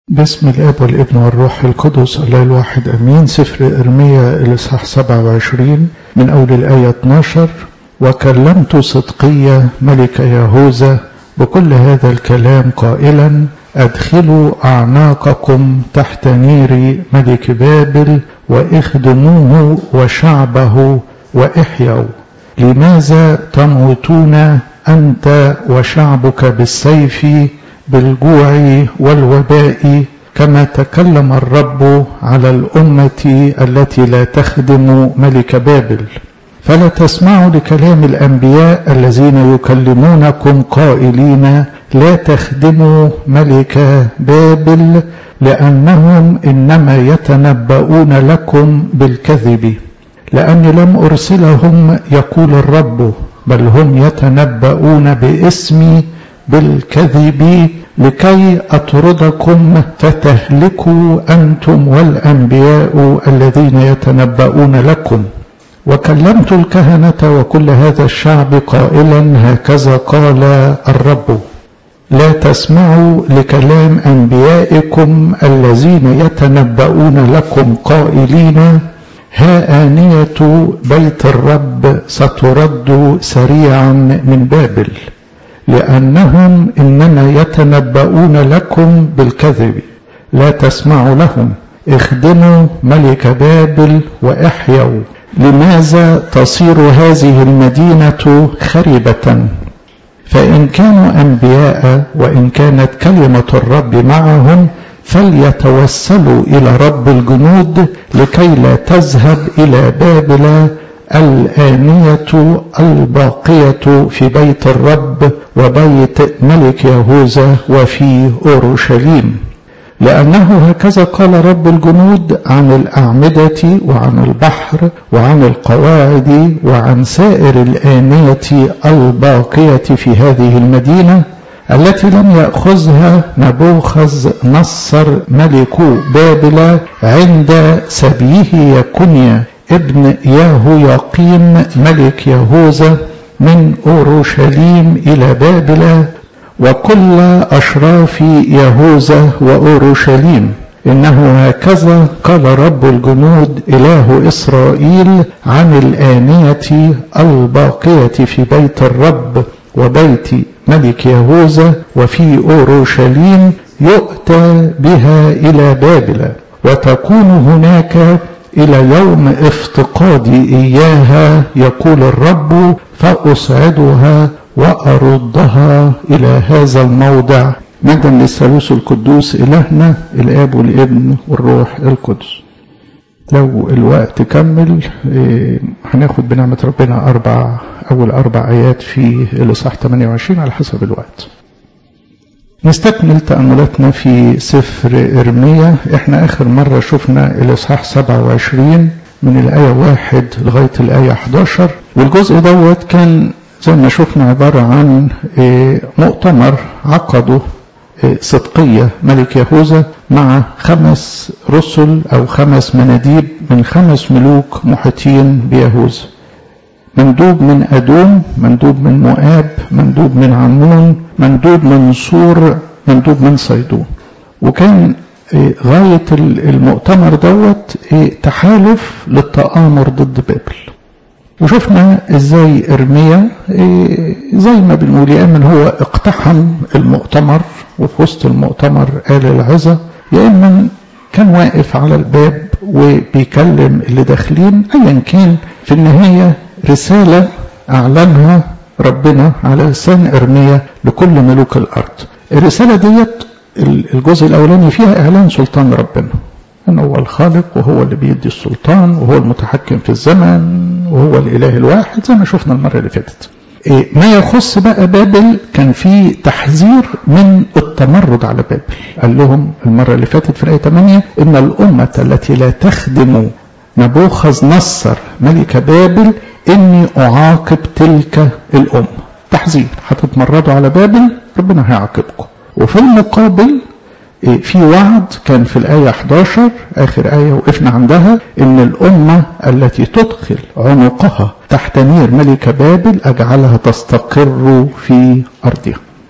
باسم الاب والابن والروح القدس الله الواحد امين سفر ارميا الاصحاح 27 من اول الايه 12 وكلمت صدقية ملك يهوذا بكل هذا الكلام قائلا ادخلوا اعناقكم تحت نير ملك بابل واخدموه وشعبه واحيوا لماذا تموتون انت وشعبك بالسيف بالجوع والوباء كما تكلم الرب على الأمة التي لا تخدم ملك بابل فلا تسمعوا لكلام الأنبياء الذين يكلمونكم قائلين لا تخدموا ملك بابل لأنهم إنما يتنبؤون لكم بالكذب لأني لم أرسلهم يقول الرب بل هم يتنبؤون باسمي بالكذب لكي أطردكم فتهلكوا أنتم والأنبياء الذين يتنبؤون لكم وكلمت الكهنة وكل هذا الشعب قائلا هكذا قال الرب لا تسمعوا لكلام أنبيائكم الذين يتنبؤون لكم قائلين ها آنية بيت الرب سترد سريعا من بابل لأنهم إنما يتنبؤون لكم بالكذب لا تسمعوا لهم اخدموا ملك بابل واحيوا لماذا تصير هذه المدينة خربة فإن كانوا أنبياء وإن كانت كلمة الرب معهم فليتوسلوا إلى رب الجنود لكي لا تذهب إلى بابل الآنية الباقية في بيت الرب وبيت ملك يهوذا وفي أورشليم لأنه هكذا قال رب الجنود عن الأعمدة وعن البحر وعن القواعد وعن سائر الآنية الباقية في هذه المدينة التي لم يأخذها نبوخذ نصر ملك بابل عند سبيه يكونيا ابن ياهو يقيم ملك يهوذا من أورشليم إلى بابل وكل أشراف يهوذا وأورشليم إنه هكذا قال رب الجنود إله إسرائيل عن الآنية الباقية في بيت الرب وبيت ملك يهوذا وفي أورشليم يؤتى بها إلى بابل وتكون هناك إلى يوم افتقادي إياها يقول الرب فأصعدها وأردها إلى هذا الموضع مجدا للثالوث القدوس إلهنا الآب والابن والروح القدس لو الوقت كمل هناخد بنعمة ربنا أربع أول أربع آيات في الإصحاح 28 على حسب الوقت نستكمل تأملاتنا في سفر إرميا احنا آخر مرة شفنا الإصحاح 27 من الآية 1 لغاية الآية 11 والجزء دوت كان زي ما شفنا عبارة عن مؤتمر عقده صدقية ملك يهوذا مع خمس رسل أو خمس مناديب من خمس ملوك محيطين بيهوذا مندوب من أدوم مندوب من مؤاب مندوب من عمون مندوب من صور مندوب من صيدون وكان غاية المؤتمر دوت تحالف للتآمر ضد بابل وشفنا ازاي ارميا زي ما بنقول يا اما هو اقتحم المؤتمر وفي وسط المؤتمر قال العظة يا اما كان واقف على الباب وبيكلم اللي داخلين ايا كان في النهاية رسالة اعلنها ربنا على لسان ارميا لكل ملوك الارض الرسالة ديت الجزء الاولاني فيها اعلان سلطان ربنا انه هو الخالق وهو اللي بيدي السلطان وهو المتحكم في الزمن وهو الاله الواحد زي ما شفنا المره اللي فاتت ما يخص بقى بابل كان في تحذير من التمرد على بابل قال لهم المره اللي فاتت في الايه 8 ان الامه التي لا تخدم نبوخذ نصر ملك بابل اني اعاقب تلك الامه تحذير هتتمردوا على بابل ربنا هيعاقبكم وفي المقابل في وعد كان في الآية 11 آخر آية وقفنا عندها إن الأمة التي تدخل عنقها تحت نير ملك بابل أجعلها تستقر في أرضها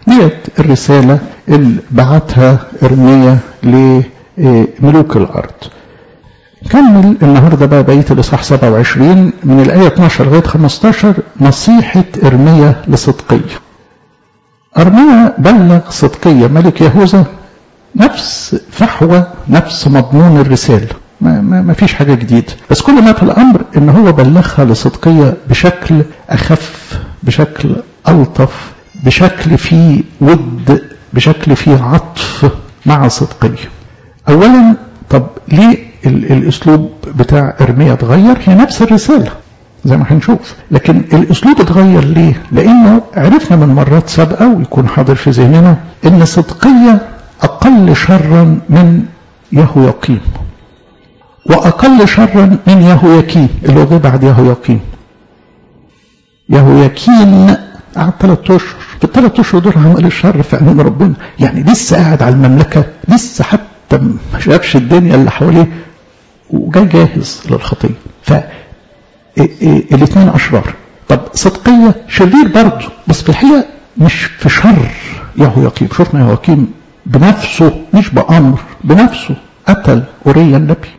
ديت الرسالة اللي بعتها إرميا لملوك الأرض كمل النهاردة بقى بقية الإصحاح 27 من الآية 12 لغاية 15 نصيحة إرميا لصدقية أرميا بلغ صدقية ملك يهوذا نفس فحوى نفس مضمون الرسالة ما, ما, ما فيش حاجة جديدة بس كل ما في الأمر إن هو بلغها لصدقية بشكل أخف بشكل ألطف بشكل فيه ود بشكل فيه عطف مع صدقية أولا طب ليه الأسلوب بتاع إرميا اتغير هي نفس الرسالة زي ما هنشوف لكن الأسلوب اتغير ليه لأنه عرفنا من مرات سابقة ويكون حاضر في ذهننا إن صدقية أقل شرا من يهوياقيم وأقل شرا من يهوياكين اللي هو جه بعد يهوياقيم يهوياكين قعد ثلاث أشهر في الثلاث أشهر دول عمل الشر في عيون ربنا يعني لسه قاعد على المملكة لسه حتى ما شافش الدنيا اللي حواليه وجاي جاهز للخطية ف الاثنين أشرار طب صدقية شرير برضه بس في الحقيقة مش في شر يهوياقيم شفنا يهوياقيم بنفسه مش بأمر بنفسه قتل أوريا النبي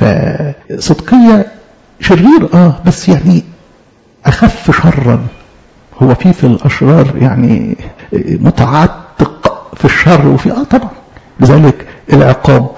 فصدقية شرير اه بس يعني أخف شرا هو في في الأشرار يعني متعتق في الشر وفي اه طبعا لذلك العقاب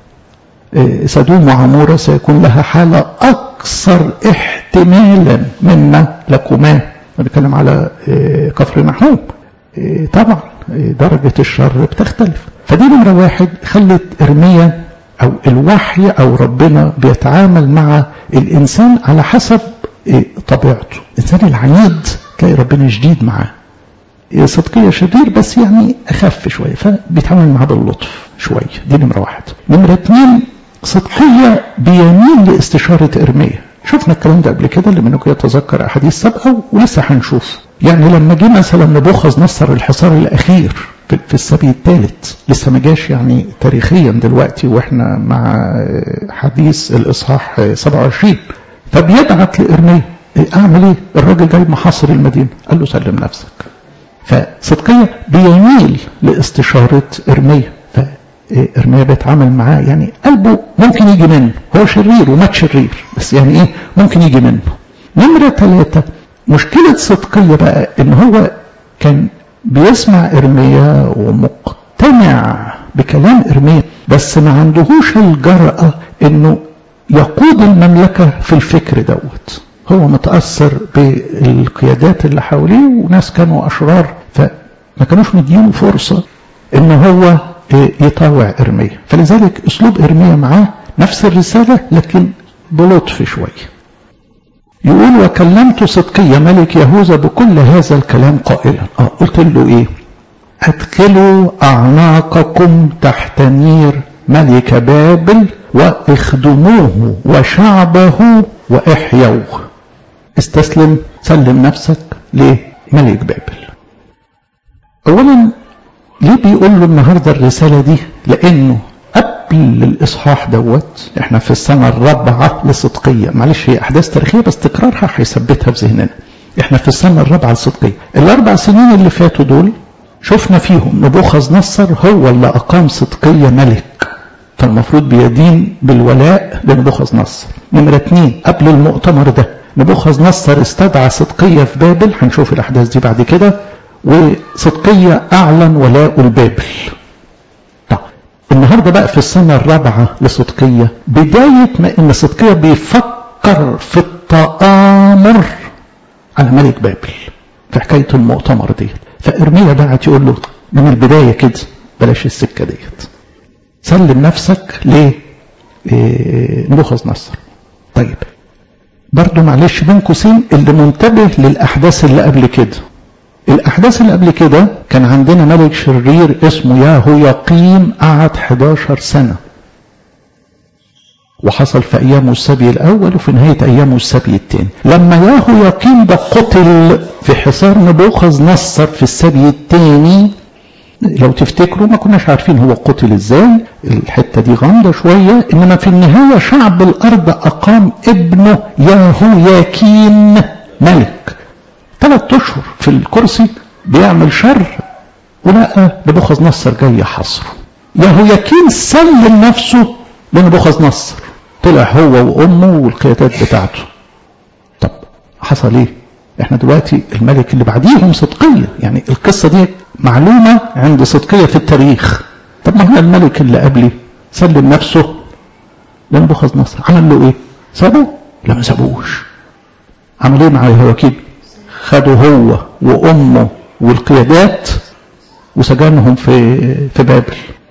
سدوم وعمورة سيكون لها حالة أكثر احتمالا مما لكما بنتكلم على كفر نحوم طبعا درجة الشر بتختلف فدي نمرة واحد خلت إرميا أو الوحي أو ربنا بيتعامل مع الإنسان على حسب طبيعته الإنسان العنيد تلاقي ربنا شديد معاه صدقية شرير بس يعني أخف شوية فبيتعامل معاه باللطف شوية دي نمرة واحد نمرة اتنين صدقية بيميل لاستشارة إرميا شفنا الكلام ده قبل كده اللي منكم يتذكر أحاديث سابقة ولسه هنشوف يعني لما جه مثلا نبوخذ نصر الحصار الأخير في السبي الثالث لسه ما جاش يعني تاريخيا دلوقتي واحنا مع حديث الإصحاح 27 فبيبعت لإرميا أعمل إيه؟ الراجل جاي محاصر المدينة قال له سلم نفسك فصدقية بيميل لاستشارة إرميا إرميا بيتعامل معاه يعني قلبه ممكن يجي منه هو شرير ومات شرير بس يعني إيه ممكن يجي منه نمرة ثلاثة مشكلة صدقية بقى إن هو كان بيسمع إرميا ومقتنع بكلام إرميا بس ما عندهوش الجرأة إنه يقود المملكة في الفكر دوت هو متأثر بالقيادات اللي حواليه وناس كانوا أشرار فما كانوش مدينه فرصة إن هو يطاوع إرميا فلذلك أسلوب إرميا معاه نفس الرسالة لكن بلطف شوية يقول وكلمت صدقية ملك يهوذا بكل هذا الكلام قائلا اه قلت له ايه ادخلوا اعناقكم تحت نير ملك بابل واخدموه وشعبه واحيوه استسلم سلم نفسك لملك بابل اولا ليه بيقول له النهارده الرساله دي لانه قبل الاصحاح دوت احنا في السنه الرابعه لصدقيه معلش هي احداث تاريخيه بس تكرارها هيثبتها في ذهننا احنا في السنه الرابعه لصدقيه الاربع سنين اللي فاتوا دول شفنا فيهم نبوخذ نصر هو اللي اقام صدقيه ملك فالمفروض بيدين بالولاء لنبوخذ نصر نمره اثنين قبل المؤتمر ده نبوخذ نصر استدعى صدقيه في بابل هنشوف الاحداث دي بعد كده وصدقيه اعلن ولاء البابل النهارده بقى في السنه الرابعه لصدقيه بدايه ما ان صدقيه بيفكر في التآمر على ملك بابل في حكايه المؤتمر ديت فارميا بعت يقول له من البدايه كده بلاش السكه ديت سلم نفسك ل نبوخذ نصر طيب برضه معلش بين قوسين اللي منتبه للاحداث اللي قبل كده الأحداث اللي قبل كده كان عندنا ملك شرير اسمه ياهوياقيم قعد 11 سنة وحصل في أيامه السبي الأول وفي نهاية أيامه السبي الثاني لما ياهوياقيم ده قتل في حصار نبوخذ نصر في السبي الثاني لو تفتكروا ما كناش عارفين هو قتل ازاي الحتة دي غامضة شوية انما في النهاية شعب الارض اقام ابنه ياهوياكين ملك ثلاث اشهر في الكرسي بيعمل شر ولقى نبوخذ نصر جاي حصره يهوياكين سلم نفسه لنبوخذ نصر طلع هو وامه والقيادات بتاعته طب حصل ايه احنا دلوقتي الملك اللي بعديهم صدقية يعني القصة دي معلومة عند صدقية في التاريخ طب ما هو الملك اللي قبلي سلم نفسه لنبوخذ نصر عمل له ايه سابه لا ما سابوش عمل ايه مع يهوياكين خدوا هو وامه والقيادات وسجنهم في في بابل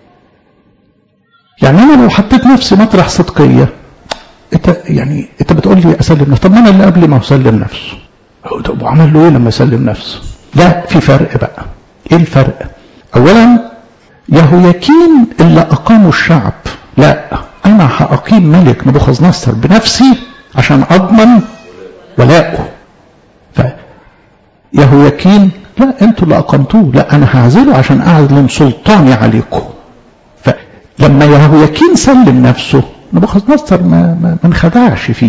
يعني انا لو حطيت نفسي مطرح صدقيه انت يعني انت بتقول لي اسلم نفسي طب ما انا اللي قبلي ما هو سلم نفسه طب وعمل له ايه لما سلم نفسه لا في فرق بقى ايه الفرق اولا يهوياكين اللي اقاموا الشعب لا انا هاقيم ملك نبوخذ نصر بنفسي عشان اضمن ولاءه فيهوياكين لا انتوا اللي اقمتوه لا انا هعزله عشان اعلن سلطاني عليكم فلما يهوياكين سلم نفسه نبوخذ نصر ما, ما, ما انخدعش فيه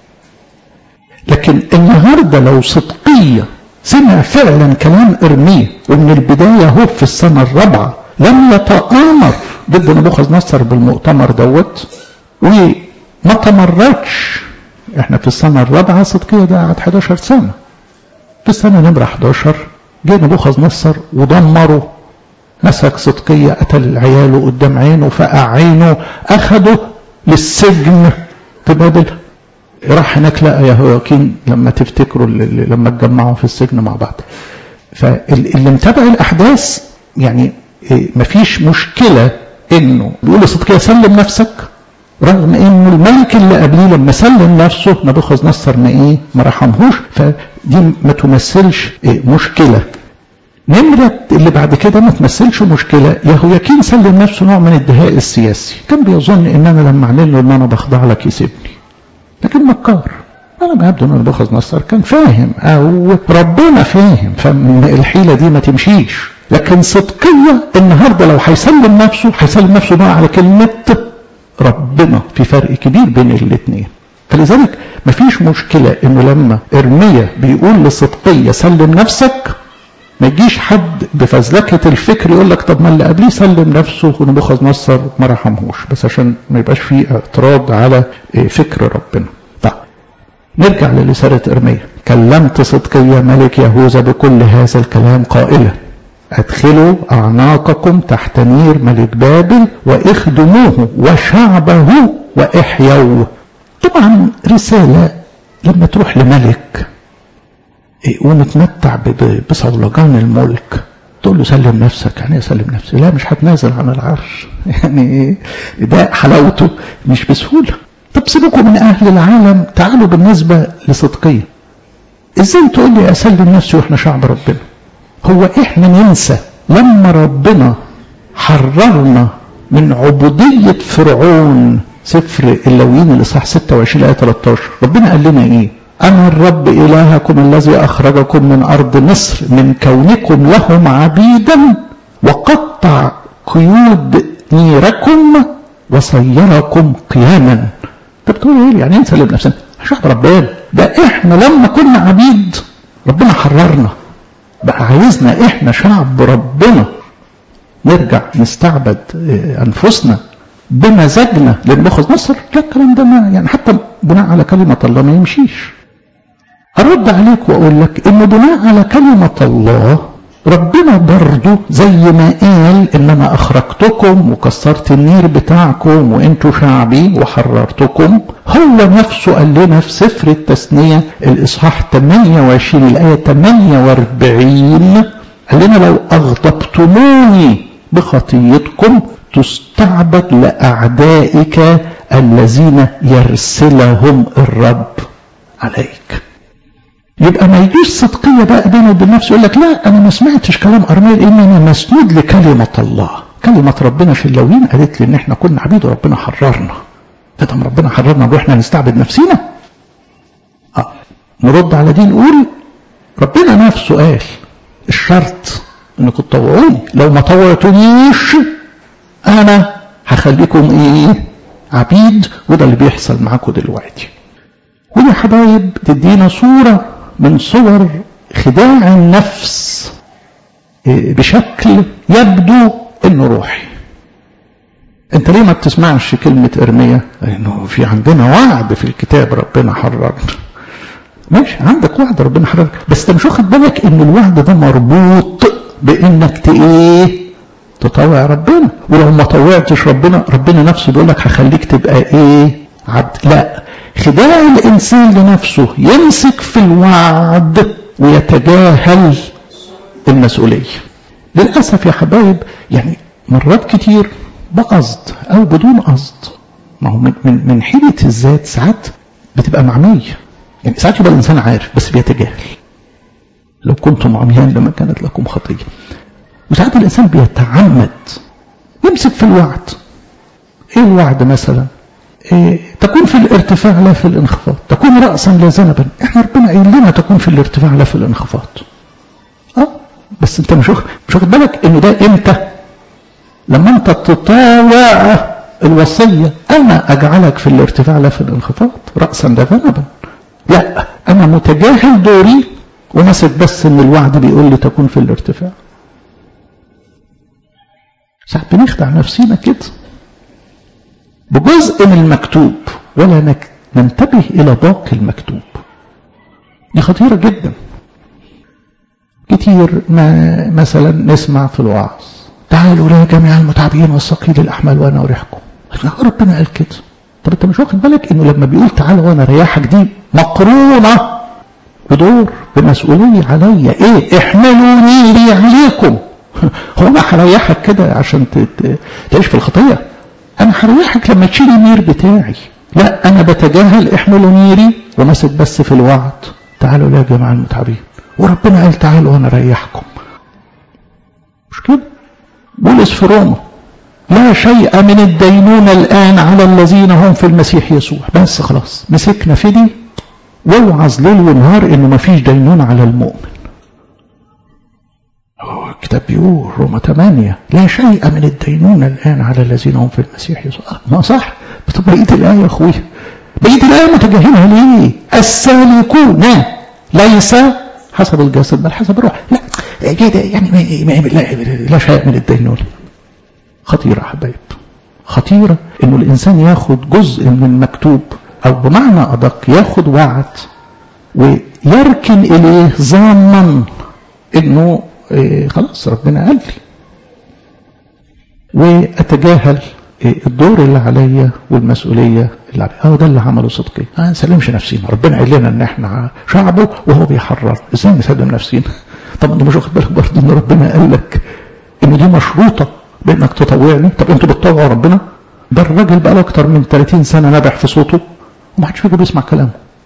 لكن النهارده لو صدقيه سمع فعلا كلام ارميه ومن البدايه هو في السنه الرابعه لم يتآمر ضد نبوخذ نصر بالمؤتمر دوت وما تمردش احنا في السنه الرابعه صدقيه ده قعد 11 سنه في السنه نمره 11 جه نبوخذ نصر ودمره مسك صدقية قتل عياله قدام عينه فقع عينه أخده للسجن في بابل راح هناك لقى يهوياكين لما تفتكروا لما اتجمعوا في السجن مع بعض فاللي متابع الأحداث يعني مفيش مشكلة انه بيقول صدقية سلم نفسك رغم انه الملك اللي قبليه لما سلم نفسه نبوخذ نصر ما ايه ما رحمهوش فدي ما تمثلش إيه مشكله نمرة اللي بعد كده ما تمثلش مشكلة يهوياكين سلم نفسه نوع من الدهاء السياسي كان بيظن ان انا لما اعلن له ان انا بخضع لك يسيبني لكن مكار انا ما يبدو ان نبوخذ نصر كان فاهم او ربنا فاهم فالحيلة دي ما تمشيش لكن صدقية النهاردة لو هيسلم نفسه هيسلم نفسه بقى على كلمة ربنا في فرق كبير بين الاثنين فلذلك مفيش مشكلة انه لما ارميا بيقول لصدقية سلم نفسك ما يجيش حد بفزلكة الفكر يقول لك طب ما اللي قبليه سلم نفسه ونبوخذ نصر ما رحمهوش بس عشان ما يبقاش فيه اعتراض على فكر ربنا طيب نرجع لرسالة ارميا كلمت صدقية ملك يهوذا بكل هذا الكلام قائلا ادخلوا اعناقكم تحت نير ملك بابل واخدموه وشعبه واحيوه طبعا رسالة لما تروح لملك ومتمتع بصولجان الملك تقول له سلم نفسك يعني ايه سلم نفسي لا مش هتنازل عن العرش يعني ده حلاوته مش بسهولة طب سيبكم من اهل العالم تعالوا بالنسبة لصدقية ازاي تقول لي اسلم نفسي واحنا شعب ربنا هو احنا ننسى لما ربنا حررنا من عبودية فرعون سفر اللويين الاصحاح 26 ايه 13 ربنا قال لنا ايه أنا الرب إلهكم الذي أخرجكم من أرض مصر من كونكم لهم عبيدا وقطع قيود نيركم وصيركم قياما طب بتقول ايه يعني انت سلم نفسنا شعب ربنا ده احنا لما كنا عبيد ربنا حررنا بقى عايزنا احنا شعب ربنا نرجع نستعبد انفسنا بمزاجنا لنبوخذ نصر لا الكلام ده ما يعني حتى بناء على كلمه الله ما يمشيش أرد عليك وأقول لك إن بناء على كلمة الله ربنا برضه زي ما قال إن أنا أخرجتكم وكسرت النير بتاعكم وأنتوا شعبي وحررتكم هو نفسه قال لنا في سفر التثنية الإصحاح 28 الآية 48 قال لنا لو أغضبتموني بخطيتكم تستعبد لأعدائك الذين يرسلهم الرب عليك يبقى ما يجيش صدقية بقى بينه وبين نفسه يقول لك لا أنا ما سمعتش كلام أرميا لأن أنا مسنود لكلمة الله كلمة ربنا في اللوين قالت لي إن إحنا كنا عبيد وربنا حررنا فطب ربنا حررنا نروح إحنا نستعبد نفسينا آه. نرد على دي نقول ربنا نفسه قال الشرط انكم تطوعوني لو ما طوعتونيش انا هخليكم ايه عبيد وده اللي بيحصل معاكم دلوقتي ودي حبايب تدينا صورة من صور خداع النفس بشكل يبدو انه روحي انت ليه ما بتسمعش كلمة ارمية لانه في عندنا وعد في الكتاب ربنا حررنا ماشي عندك وعد ربنا حررك بس انت مش واخد بالك ان الوعد ده مربوط بانك ايه تطوع ربنا ولو ما طوعتش ربنا ربنا نفسه بيقول لك هخليك تبقى ايه عبد لا خداع الانسان لنفسه يمسك في الوعد ويتجاهل المسؤوليه للاسف يا حبايب يعني مرات كتير بقصد او بدون قصد ما هو من من من حيله الذات ساعات بتبقى معميه يعني ساعات يبقى الانسان عارف بس بيتجاهل لو كنتم عميان لما كانت لكم خطيه وساعات الانسان بيتعمد يمسك في الوعد ايه الوعد مثلا إيه تكون في الارتفاع لا في الانخفاض تكون رأسا لا ذنبا احنا ربنا قايل لنا تكون في الارتفاع لا في الانخفاض اه بس انت مش واخد مش واخد بالك انه ده امتى لما انت تطاوع الوصية انا اجعلك في الارتفاع لا في الانخفاض رأسا لا ذنبا لا انا متجاهل دوري وماسك بس ان الوعد بيقول لي تكون في الارتفاع ساعات بنخدع نفسينا كده بجزء من المكتوب ولا ننتبه إلى باقي المكتوب دي خطيرة جدا كتير ما مثلا نسمع في الوعظ تعالوا يا جميع المتعبين والثقيل الأحمال وأنا أريحكم ربنا قال كده طب انت مش واخد بالك انه لما بيقول تعالى وانا اريحك دي مقرونه بدور بمسؤوليه عليا ايه احملوني لي عليكم هو انا هريحك كده عشان تعيش في الخطيه انا هريحك لما تشيل النير بتاعي لا انا بتجاهل احملوا نيري وماسك بس في الوعد تعالوا يا جماعه المتعبين وربنا قال تعالوا وانا اريحكم مش كده بولس في روما لا شيء من الدينونة الآن على الذين هم في المسيح يسوع بس خلاص مسكنا في دي واوعظ ليل ونهار انه ما فيش دينونة على المؤمن الكتاب بيقول روما 8 لا شيء من الدينونة الآن على الذين هم في المسيح يسوع ما صح طب بقية الآية يا أخويا بقية الآية متجاهلها ليه السالكون ليس حسب الجسد بل حسب الروح لا كده يعني ما لا, لا شيء من الدينونة خطيرة يا حبايب خطيرة انه الانسان ياخد جزء من المكتوب او بمعنى ادق ياخد وعد ويركن اليه ظانا انه إيه خلاص ربنا قال لي واتجاهل إيه الدور اللي عليا والمسؤوليه اللي عليا هو ده اللي عمله صدقي ما نسلمش نفسينا ربنا قال لنا ان احنا شعبه وهو بيحرر ازاي نسلم نفسينا طب انت مش واخد بالك برضه ان ربنا قال لك ان دي مشروطه بانك تطوعني طب انتوا بتطوعوا ربنا ده الراجل بقى له اكتر من 30 سنه نابح في صوته ومحدش فيكم بيسمع كلامه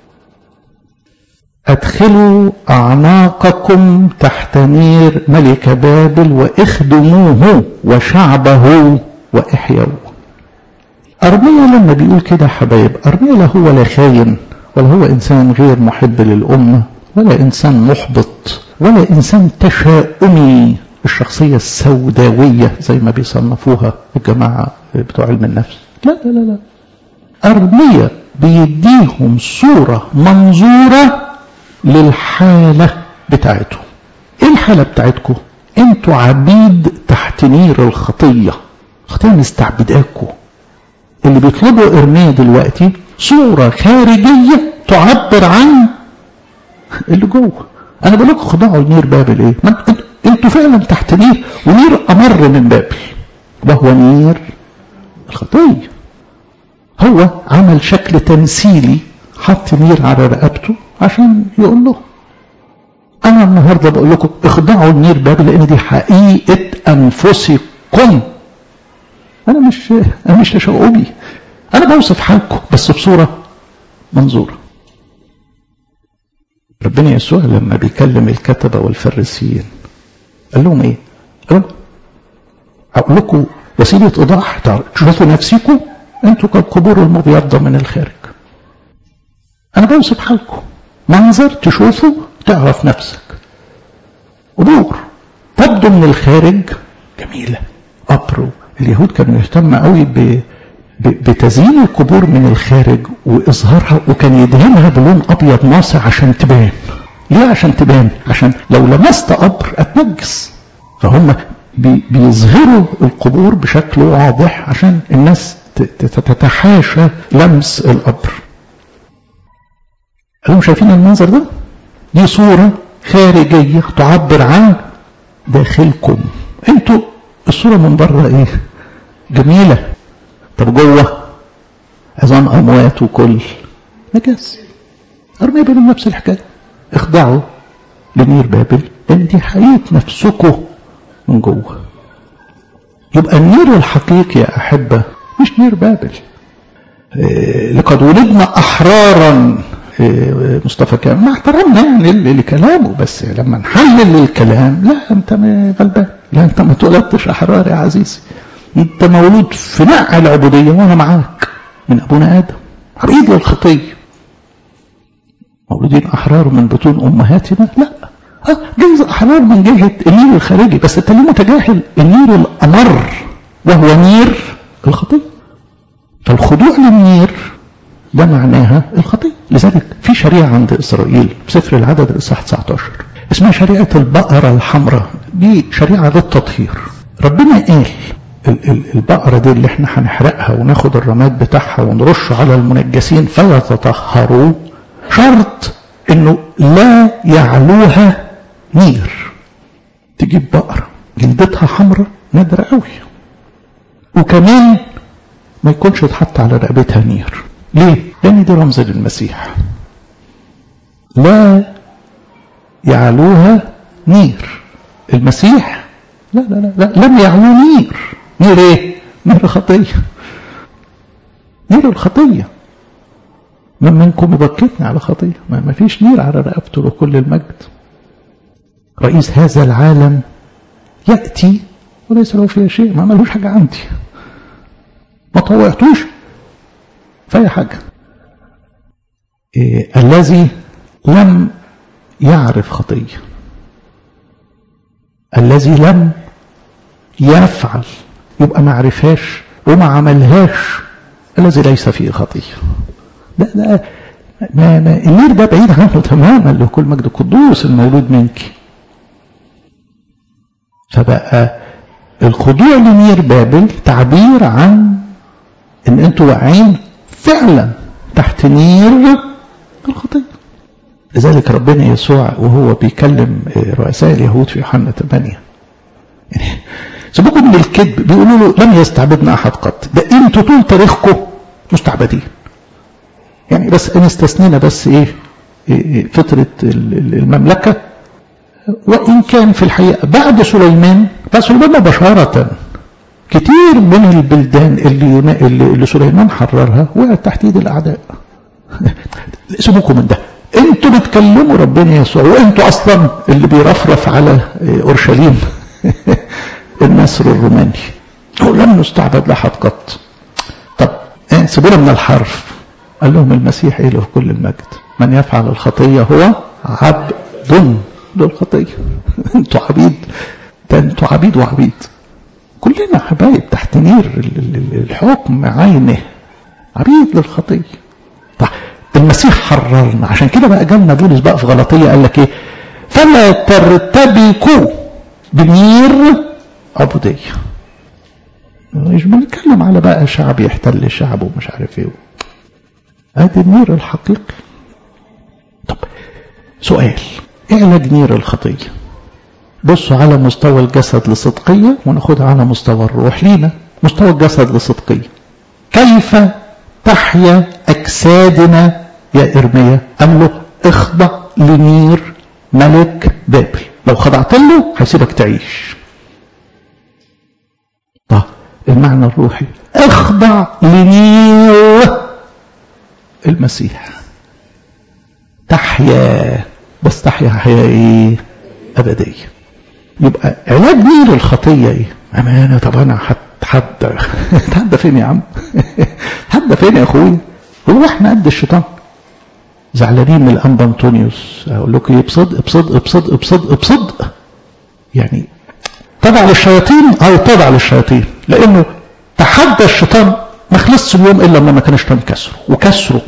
ادخلوا اعناقكم تحت نير ملك بابل واخدموه وشعبه واحيوه ارميا لما بيقول كده حبايب ارميا لا هو لا خاين ولا هو انسان غير محب للامه ولا انسان محبط ولا انسان تشاؤمي الشخصية السوداوية زي ما بيصنفوها الجماعة بتوع علم النفس لا لا لا لا أرمية بيديهم صورة منظورة للحالة بتاعتهم ايه الحالة بتاعتكم انتوا عبيد تحت نير الخطية الخطية مستعبداكم اللي بيطلبوا ارمية دلوقتي صورة خارجية تعبر عن اللي جوه انا بقول لكم خضعوا لنير بابل ايه ما انتوا فعلا تحت نير ونير امر من بابل وهو نير الخطيه هو عمل شكل تمثيلي حط نير على رقبته عشان يقول له انا النهارده بقول لكم اخضعوا النير بابل لان دي حقيقه انفسكم انا مش انا مش تشاؤمي انا بوصف حالكم بس بصوره منظوره ربنا يسوع لما بيكلم الكتبه والفريسيين قال لهم ايه قال لهم اقول لكم وسيله ايضاح تشوفوا نفسكم انتوا كالقبور المبيضه من الخارج انا بوصف حالكم منظر تشوفه تعرف نفسك قبور تبدو من الخارج جميله قبر اليهود كانوا يهتموا قوي ب بتزيين القبور من الخارج واظهارها وكان يدهنها بلون ابيض ناصع عشان تبان ليه عشان تبان عشان لو لمست قبر اتنجس فهم بي بيظهروا القبور بشكل واضح عشان الناس تتحاشى لمس القبر هم شايفين المنظر ده دي صورة خارجية تعبر عن داخلكم انتوا الصورة من بره ايه جميلة طب جوه عظام اموات وكل نجاس ارمي بين نفس الحكاية اخضعوا لنير بابل لان دي حقيقة نفسكم من جوه يبقى النير الحقيقي يا احبة مش نير بابل إيه لقد ولدنا احرارا إيه مصطفى كامل مع احترامنا يعني لكلامه بس لما نحلل الكلام لا انت غلبان لا انت ما اتولدتش احرار يا عزيزي انت مولود في نقع العبوديه وانا معاك من ابونا ادم عبيد للخطيه مولودين احرار من بطون امهاتنا لا اه جايز احرار من جهه النير الخارجي بس انت ليه متجاهل النير الامر وهو نير الخطيه فالخضوع للنير ده معناها الخطيه لذلك في شريعه عند اسرائيل في سفر العدد الاصحاح 19 اسمها شريعه البقره الحمراء دي شريعه للتطهير ربنا قال البقرة دي اللي احنا هنحرقها وناخد الرماد بتاعها ونرشه على المنجسين فيتطهروا شرط انه لا يعلوها نير تجيب بقرة جلدتها حمراء نادرة قوي وكمان ما يكونش اتحط على رقبتها نير ليه؟ لان دي رمز للمسيح لا يعلوها نير المسيح لا لا لا, لا لم يعلو نير نير ايه نير الخطية نير الخطية من منكم يبكتني على خطية ما, ما فيش نير على رقبته لكل المجد رئيس هذا العالم يأتي وليس له فيها شيء ما عملوش حاجة عندي ما طوعتوش في أي حاجة إيه الذي لم يعرف خطية الذي لم يفعل يبقى ما عرفهاش وما عملهاش الذي ليس فيه خطية ده ده ما ما النير ده بعيد عنه تماما لكل مجد القدوس المولود منك فبقى الخضوع لنير بابل تعبير عن ان انتوا واقعين فعلا تحت نير الخطيه لذلك ربنا يسوع وهو بيكلم رؤساء اليهود في يوحنا 8 يعني سيبوكم من الكذب بيقولوا له لم يستعبدنا احد قط ده انتوا طول تاريخكم مستعبدين يعني بس ان استثنينا بس ايه, إيه فترة المملكة وإن كان في الحقيقة بعد سليمان بعد سليمان مباشرة كتير من البلدان اللي, اللي سليمان حررها وقعت تحت ايد الاعداء سيبوكم من ده انتوا بتكلموا ربنا يسوع وانتوا اصلا اللي بيرفرف على اورشليم النسر الروماني ولم نستعبد لاحد قط طب ايه سيبونا من الحرف قال لهم المسيح ايه له كل المجد من يفعل الخطيه هو عبد للخطيه انتوا عبيد ده انتوا عبيد وعبيد كلنا حبايب تحت نير الحكم عينه عبيد للخطيه طيب المسيح حررنا عشان كده بقى جالنا بولس بقى في غلطيه قال لك ايه فلا ترتبكوا بنير عبوديه مش بنتكلم على بقى شعب يحتل شعب ومش عارف ايه ادي النير الحقيقي طب سؤال ايه علاج نير الخطيه بصوا على مستوى الجسد لصدقية وناخدها على مستوى الروح لينا مستوى الجسد لصدقية كيف تحيا أجسادنا يا إرميا قال له اخضع لنير ملك بابل لو خضعت له هيسيبك تعيش طب المعنى الروحي اخضع لنير المسيح تحيا بس تحيا حياة ايه أبدية يبقى علاج نير الخطية ايه أمانة طب أنا هتحدى هتحدى فين يا عم هتحدى فين يا أخويا هو احنا قد الشيطان زعلانين من الأنبا أنطونيوس أقول لكم ايه بصدق بصدق بصدق بصدق بصدق يعني تضع للشياطين أو تضع للشياطين لأنه تحدى الشيطان ما خلصش اليوم إلا لما كان الشيطان كسره وكسره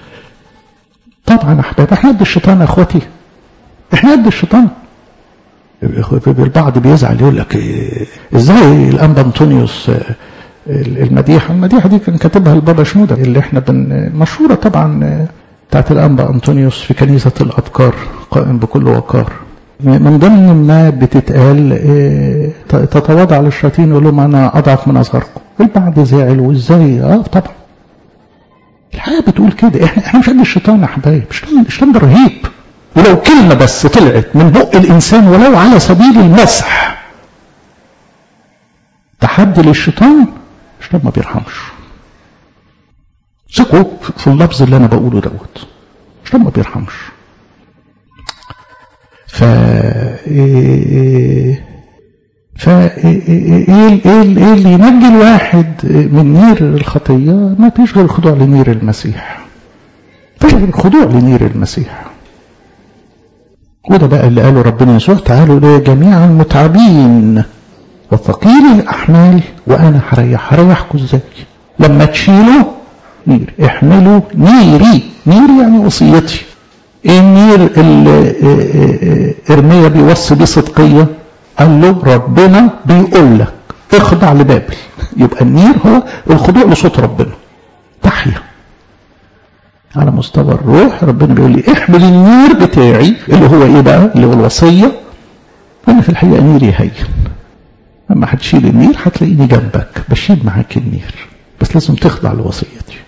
طبعا يا احباب احنا قد الشيطان يا اخواتي احنا قد الشيطان البعض بيزعل يقول لك ازاي الانبا انطونيوس المديحه المديحه دي كان كاتبها البابا شنوده اللي احنا بن مشهوره طبعا بتاعت الانبا انطونيوس في كنيسه الابكار قائم بكل وقار من ضمن ما بتتقال تتواضع للشياطين يقول لهم انا اضعف من اصغركم البعض زعل وازاي اه طبعا الحقيقه بتقول كده احنا احنا مش قد الشيطان يا حبايب الشيطان الشيطان ده رهيب ولو كلمه بس طلعت من بق الانسان ولو على سبيل المسح تحدي للشيطان الشيطان ما بيرحمش ثقوا في اللفظ اللي انا بقوله دوت الشيطان ما بيرحمش ف ف ايه ايه اللي ينجي الواحد من نير الخطيه ما فيش غير الخضوع لنير المسيح فيش غير الخضوع لنير المسيح وده بقى اللي قاله ربنا يسوع تعالوا لي جميعا متعبين وثقيل الاحمال وانا هريح هريحكم ازاي لما تشيلوا نير احملوا نيري نير يعني وصيتي ايه النير اللي ارميا بيوصي بيه صدقيه قال له ربنا بيقول لك اخضع لبابل يبقى النير هو الخضوع لصوت ربنا تحيا على مستوى الروح ربنا بيقول لي احمل النير بتاعي اللي هو ايه بقى اللي هو الوصيه انا في الحقيقه نيري هين اما هتشيل النير هتلاقيني جنبك بشيل معاك النير بس لازم تخضع لوصيتي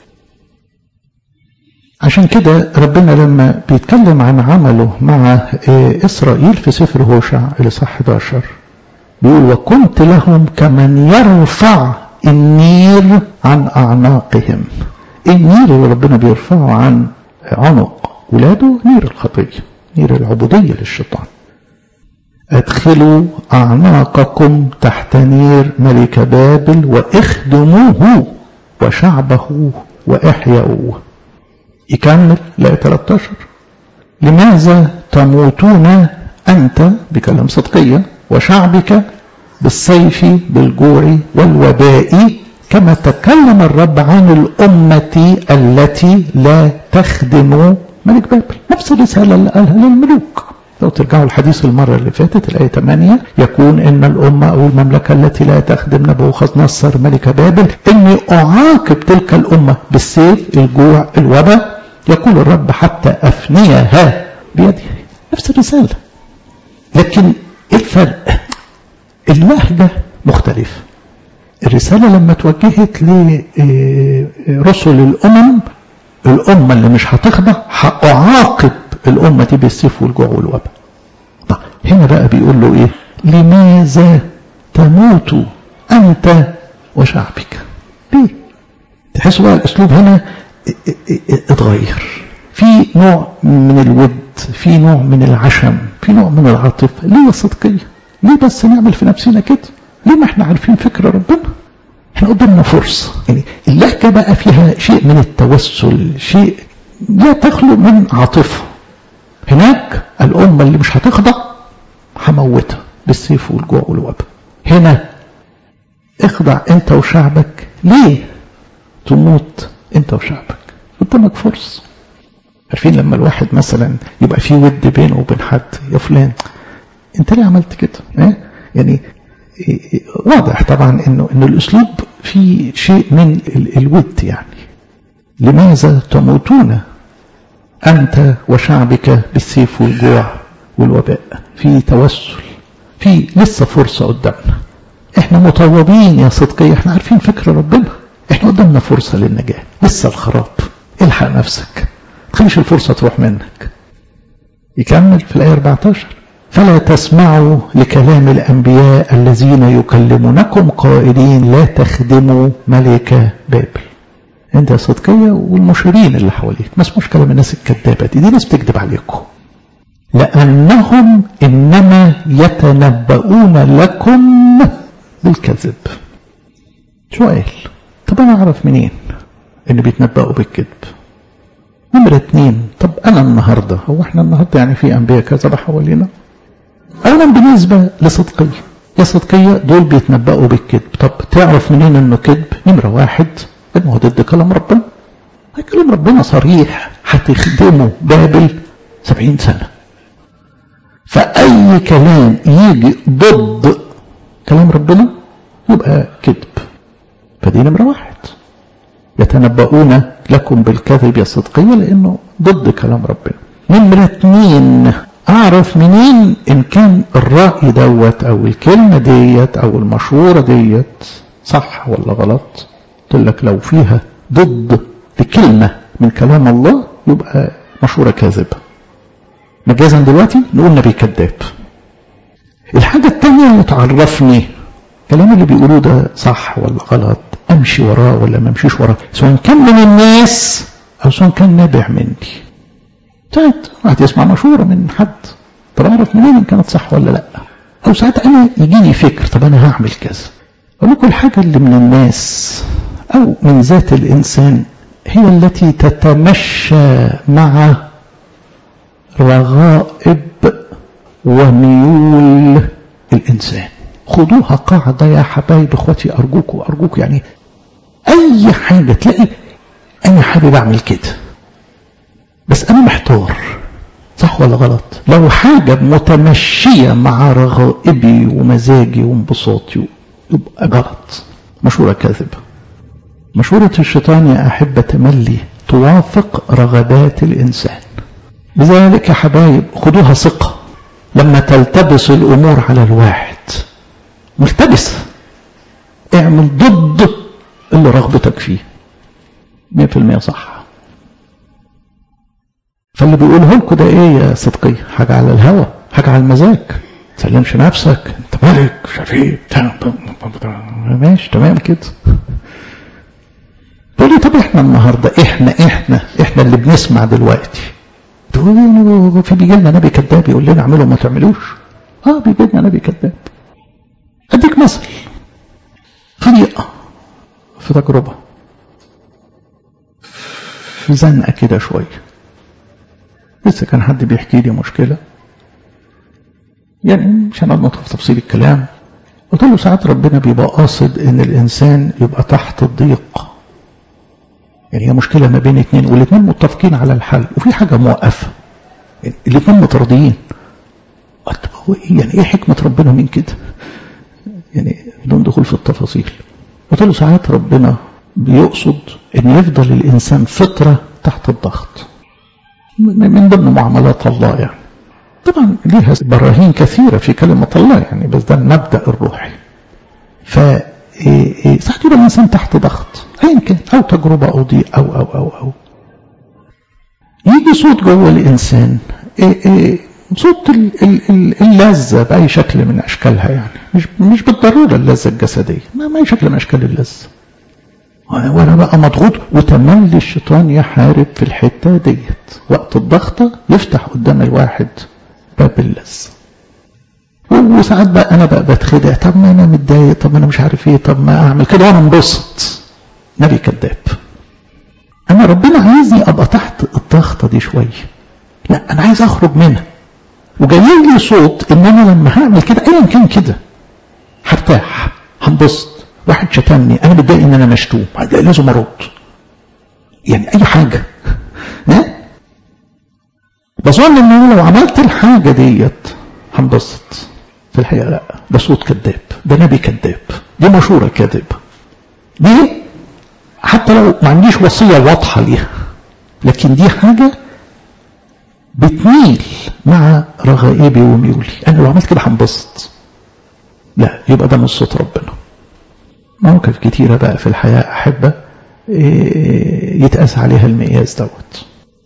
عشان كده ربنا لما بيتكلم عن عمله مع إسرائيل في سفر هوشع الإصحاح 11 بيقول وكنت لهم كمن يرفع النير عن أعناقهم النير اللي ربنا بيرفعه عن عنق ولاده نير الخطية نير العبودية للشيطان أدخلوا أعناقكم تحت نير ملك بابل وإخدموه وشعبه وإحياؤوه يكمل لا 13 لماذا تموتون أنت بكلام صدقية وشعبك بالسيف بالجوع والوباء كما تكلم الرب عن الأمة التي لا تخدم ملك بابل نفس الرسالة اللي قالها للملوك لو ترجعوا الحديث المرة اللي فاتت الآية 8 يكون إن الأمة أو المملكة التي لا تخدم نبوخذ نصر ملك بابل إني أعاقب تلك الأمة بالسيف الجوع الوباء يقول الرب حتى أفنيها بيدي نفس الرسالة لكن الفرق اللهجة مختلفة الرسالة لما توجهت لرسل الأمم الأمة اللي مش هتخضع هأعاقب الأمة دي بالسيف والجوع والوباء طب هنا بقى بيقول له إيه لماذا تموت أنت وشعبك ليه تحسوا بقى الأسلوب هنا اتغير في نوع من الود في نوع من العشم في نوع من العاطفة ليه الصدقية ليه بس نعمل في نفسنا كده ليه ما احنا عارفين فكر ربنا احنا قدامنا فرصة يعني اللهجة بقى فيها شيء من التوسل شيء لا تخلو من عاطفة هناك الأمة اللي مش هتخضع هموتها بالسيف والجوع والوباء هنا اخضع انت وشعبك ليه تموت انت وشعبك قدامك فرصة عارفين لما الواحد مثلا يبقى في ود بينه وبين حد يا فلان انت ليه عملت كده اه؟ يعني واضح طبعا انه ان الاسلوب فيه شيء من الود يعني لماذا تموتون انت وشعبك بالسيف والجوع والوباء في توسل في لسه فرصه قدامنا احنا مطوبين يا صدقية احنا عارفين فكر ربنا احنا قدامنا فرصه للنجاه لسه الخراب الحق نفسك تخليش الفرصه تروح منك يكمل في الايه 14 فلا تسمعوا لكلام الأنبياء الذين يكلمونكم قائلين لا تخدموا ملك بابل انت يا صدقية والمشيرين اللي حواليك ما اسموش كلام الناس الكذابة دي دي ناس بتكذب عليكم لأنهم إنما يتنبؤون لكم بالكذب سؤال طب أنا أعرف منين إن بيتنبؤوا بالكذب نمرة اتنين طب أنا النهاردة هو احنا النهاردة يعني في أنبياء كذبة حوالينا اولا بالنسبه لصدقيه يا صدقيه دول بيتنبأوا بالكذب طب تعرف منين انه كذب نمره واحد انه هو ضد كلام ربنا كلام ربنا صريح هتخدموا بابل سبعين سنه فأي كلام يجي ضد كلام ربنا يبقى كذب فدي نمرة واحد يتنبؤون لكم بالكذب يا صدقية لأنه ضد كلام ربنا نمرة اتنين أعرف منين إن كان الرأي دوت أو الكلمة ديت أو المشورة ديت صح ولا غلط قلت لك لو فيها ضد لكلمة من كلام الله يبقى مشورة كاذبة مجازا دلوقتي نقول نبي كذاب الحاجة التانية اللي تعرفني الكلام اللي بيقولوه ده صح ولا غلط امشي وراه ولا ما امشيش وراه سواء كان من الناس او سواء كان نابع مني ساعات واحد يسمع مشوره من حد طب اعرف منين ان كانت صح ولا لا او ساعات انا يجيني فكر طب انا هعمل كذا اقول لكم الحاجه اللي من الناس او من ذات الانسان هي التي تتمشى مع رغائب وميول الانسان خدوها قاعدة يا حبايب اخواتي ارجوكوا ارجوكوا يعني اي حاجة تلاقي انا حابب اعمل كده بس انا محتار صح ولا غلط لو حاجة متمشية مع رغائبي ومزاجي وانبساطي يبقى غلط مشورة كاذبة مشورة الشيطان يا أحبة تملي توافق رغبات الإنسان لذلك يا حبايب خدوها ثقة لما تلتبس الأمور على الواحد ملتبسة اعمل ضد اللي رغبتك فيه 100% صح فاللي بيقوله لكم ده ايه يا صدقي حاجة على الهوى حاجة على المزاج تسلمش نفسك انت ملك مش عارف ايه ماشي تمام كده تقول لي طب احنا النهارده احنا احنا احنا اللي بنسمع دلوقتي تقول في بيجي لنا نبي كذاب يقول لنا اعملوا ما تعملوش اه بيجي لنا نبي كذاب اديك مثل في ضيقه في تجربه في زنقه كده شويه لسه كان حد بيحكي لي مشكله يعني مش هنقعد في تفصيل الكلام قلت له ساعات ربنا بيبقى قاصد ان الانسان يبقى تحت الضيق يعني هي مشكله ما بين اتنين والاتنين متفقين على الحل وفي حاجه موقفه يعني الاتنين متراضيين قلت هو ايه يعني ايه حكمه ربنا من كده يعني بدون دخول في التفاصيل قلت له ساعات ربنا بيقصد ان يفضل الانسان فتره تحت الضغط من ضمن معاملات الله يعني طبعا ليها براهين كثيرة في كلمة الله يعني بس ده المبدأ الروحي ف ساعات يبقى الإنسان تحت ضغط أيا كان أو تجربة أو ضيق أو أو أو أو يجي صوت جوه الإنسان إيه إيه صوت اللذة بأي شكل من أشكالها يعني مش مش بالضرورة اللذة الجسدية ما ما أي شكل من أشكال اللذة وانا بقى مضغوط وتملي الشيطان يحارب في الحتة ديت وقت الضغطة يفتح قدام الواحد باب اللذة وساعات بقى انا بقى بتخدع طب ما انا متضايق طب انا مش عارف ايه طب ما اعمل كده وانا انبسط نبي كذاب انا ربنا عايزني ابقى تحت الضغطه دي شويه لا انا عايز اخرج منها وجاي لي صوت ان انا لما هعمل كده ايا كان كده هرتاح هنبسط واحد شتمني انا متضايق ان انا مشتوم لازم ارد يعني اي حاجه ها بظن ان انا لو عملت الحاجه ديت هنبسط في الحقيقه لا ده صوت كذاب ده نبي كذاب دي مشوره كاذبه دي حتى لو ما عنديش وصيه واضحه ليها لكن دي حاجه بتميل مع رغائبي وميولي انا لو عملت كده هنبسط لا يبقى ده مش صوت ربنا مواقف كتيرة بقى في الحياة أحبة يتقاس عليها المقياس دوت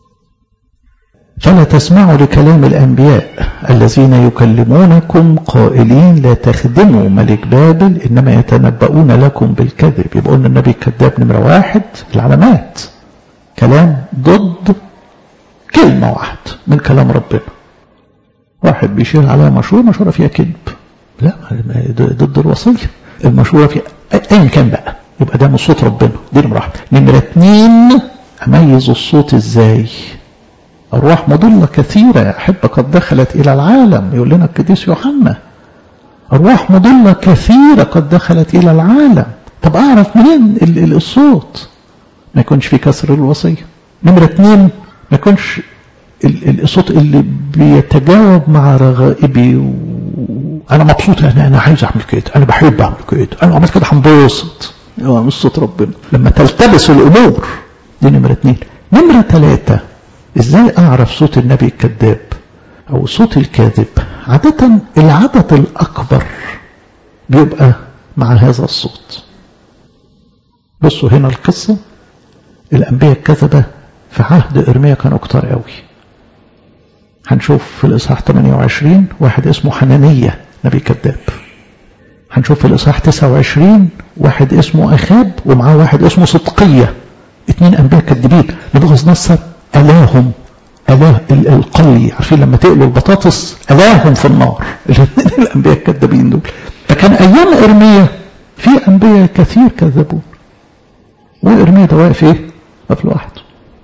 فلا تسمعوا لكلام الأنبياء الذين يكلمونكم قائلين لا تخدموا ملك بابل إنما يتنبؤون لكم بالكذب يبقى قلنا النبي الكذاب نمرة واحد العلامات كلام ضد كلمة واحدة من كلام ربنا واحد بيشير عليها مشورة مشورة فيها كذب لا ضد الوصية المشورة فيها ايا كان بقى يبقى ده من صوت ربنا دي نمرة واحدة نمرة اتنين اميز الصوت ازاي ارواح مضلة كثيرة يا احبة قد دخلت الى العالم يقول لنا القديس يوحنا ارواح مضلة كثيرة قد دخلت الى العالم طب اعرف منين الصوت ما يكونش في كسر الوصية نمرة اتنين ما يكونش الصوت اللي بيتجاوب مع رغائبي و... انا مبسوط انا انا عايز اعمل كده انا بحب اعمل كده انا عملت كده هنبسط اه مش صوت ربنا لما تلتبس الامور دي نمره اثنين نمره ثلاثه ازاي اعرف صوت النبي الكذاب او صوت الكاذب عاده العدد الاكبر بيبقى مع هذا الصوت بصوا هنا القصه الانبياء الكذبه في عهد ارميا كانوا كتار قوي هنشوف في الإصحاح 28 واحد اسمه حنانية نبي كذاب هنشوف في الإصحاح 29 واحد اسمه أخاب ومعاه واحد اسمه صدقية اتنين أنبياء كذابين نبوخذ نصر ألاهم ألاه القلي عارفين لما تقلوا البطاطس ألاهم في النار الاثنين الأنبياء الكذابين دول فكان أيام إرميا في أنبياء كثير كذبون وإرميا ده واقف إيه؟ واقف لوحده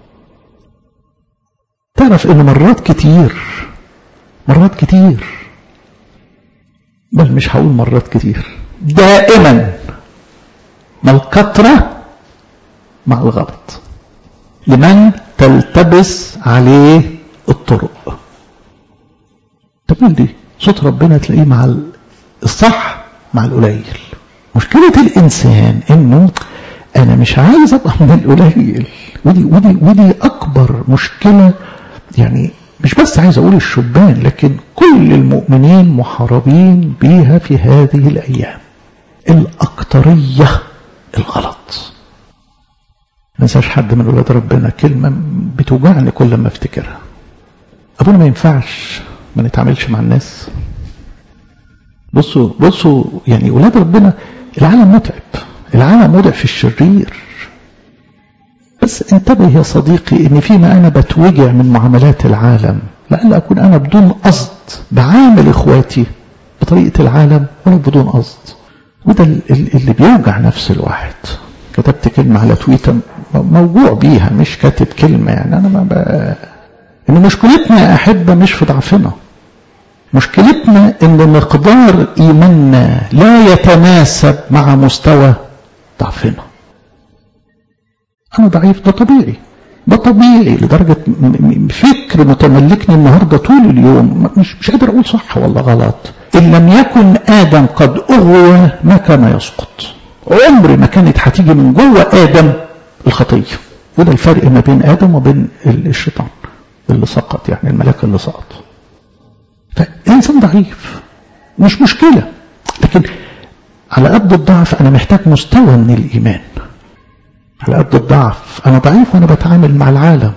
تعرف ان مرات كتير مرات كتير بل مش هقول مرات كتير دائما ما الكثرة مع الغلط لمن تلتبس عليه الطرق طب دي صوت ربنا تلاقيه مع الصح مع القليل مشكلة الإنسان إنه أنا مش عايز أبقى من القليل ودي ودي ودي أكبر مشكلة يعني مش بس عايز أقول الشبان لكن كل المؤمنين محاربين بيها في هذه الأيام الأكترية الغلط ما ننساش حد من ولاد ربنا كلمة بتوجعني كل ما افتكرها أبونا ما ينفعش ما نتعاملش مع الناس بصوا بصوا يعني ولاد ربنا العالم متعب العالم متعب في الشرير بس انتبه يا صديقي ان فيما انا بتوجع من معاملات العالم لعل اكون انا بدون قصد بعامل اخواتي بطريقه العالم ولا بدون قصد وده اللي بيوجع نفس الواحد كتبت كلمة على تويتر موجوع بيها مش كاتب كلمة يعني أنا ما بقى إن مشكلتنا يا أحبة مش في ضعفنا مشكلتنا إن مقدار إيماننا لا يتناسب مع مستوى ضعفنا أنا ضعيف ده طبيعي ده طبيعي لدرجة فكر متملكني النهاردة طول اليوم مش, مش قادر أقول صح ولا غلط إن لم يكن آدم قد أغوى ما كان يسقط عمر ما كانت هتيجي من جوه آدم الخطية وده الفرق ما بين آدم وبين الشيطان اللي سقط يعني الملاك اللي سقط فالإنسان ضعيف مش مشكلة لكن على قد الضعف أنا محتاج مستوى من الإيمان على قد الضعف أنا ضعيف وأنا بتعامل مع العالم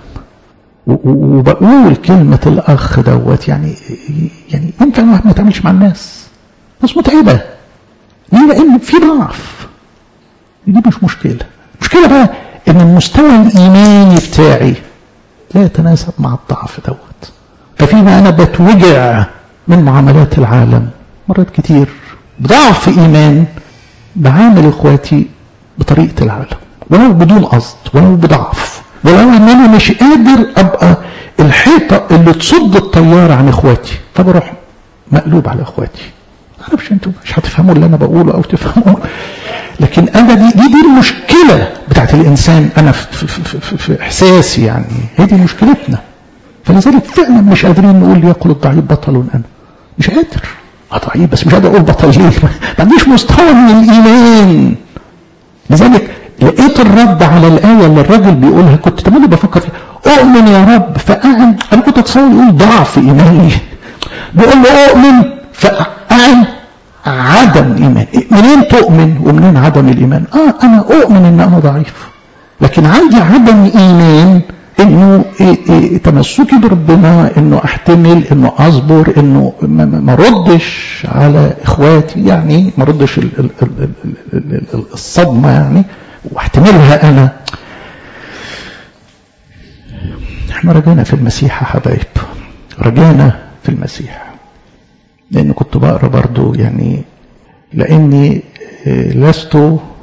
وبقول كلمة الأخ دوت يعني يعني ينفع الواحد ما يتعاملش مع الناس ناس متعبة ليه؟ لأن في ضعف دي مش مشكلة المشكلة بقى إن المستوى الإيماني بتاعي لا يتناسب مع الضعف دوت ففيما أنا بتوجع من معاملات العالم مرات كتير بضعف إيمان بعامل إخواتي بطريقة العالم ولو بدون قصد ولو بضعف ولو ان انا مش قادر ابقى الحيطة اللي تصد الطيارة عن اخواتي فبروح مقلوب على اخواتي معرفش انتوا مش هتفهموا اللي انا بقوله او تفهموا لكن انا دي دي, دي المشكلة بتاعت الانسان انا في, في, في, في احساسي يعني هي دي مشكلتنا فلذلك فعلا مش قادرين نقول يقول الضعيف بطل انا مش قادر ضعيف بس مش قادر اقول بطل ليه ما عنديش مستوى من الايمان لذلك لقيت الرد على الآية اللي الراجل بيقولها كنت تمام بفكر فيها أؤمن يا رب فأعن أنا كنت أتصور يقول ضعف إيماني بيقول له أؤمن فأعن عدم إيمان منين تؤمن ومنين عدم الإيمان آه أنا أؤمن إن أنا ضعيف لكن عندي عدم إيمان انه إيه إيه تمسكي بربنا انه احتمل انه اصبر انه ما ردش على اخواتي يعني ما ردش الصدمه يعني واحتملها انا احنا رجعنا في المسيح يا حبايب رجعنا في المسيح لان كنت بقرا برضو يعني لاني لست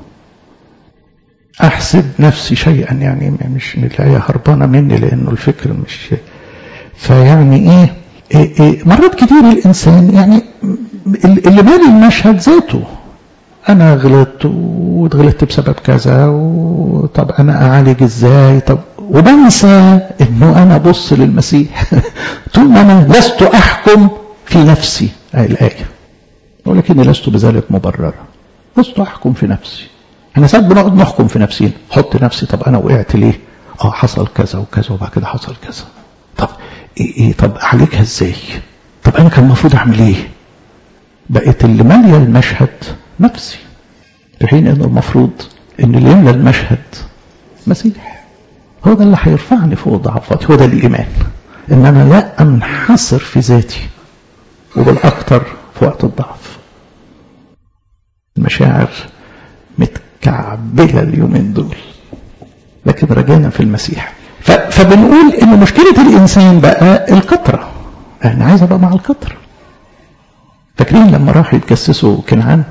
احسب نفسي شيئا يعني مش الآية هربانة مني لانه الفكر مش فيعني ايه, إيه, إيه مرات كتير الانسان يعني اللي مالي المشهد ذاته انا غلطت واتغلطت بسبب كذا وطب انا اعالج ازاي طب وبنسى انه انا ابص للمسيح طول ما انا لست احكم في نفسي هاي الايه ولكني لست بذلك مبررا لست احكم في نفسي احنا ساعات بنقعد نحكم في نفسينا حط نفسي طب انا وقعت ليه اه حصل كذا وكذا وبعد كده حصل كذا طب ايه, إيه طب اعالجها ازاي طب انا كان المفروض اعمل ايه بقت اللي ماليه المشهد نفسي في حين انه المفروض ان اللي يملى المشهد مسيح هو ده اللي هيرفعني فوق ضعفاتي هو ده الايمان ان انا لا انحصر في ذاتي وبالاكثر في وقت الضعف المشاعر متكعبله اليومين دول لكن رجعنا في المسيح فبنقول ان مشكله الانسان بقى الكثره انا عايز ابقى مع الكثره فاكرين لما راحوا يتجسسوا كنعان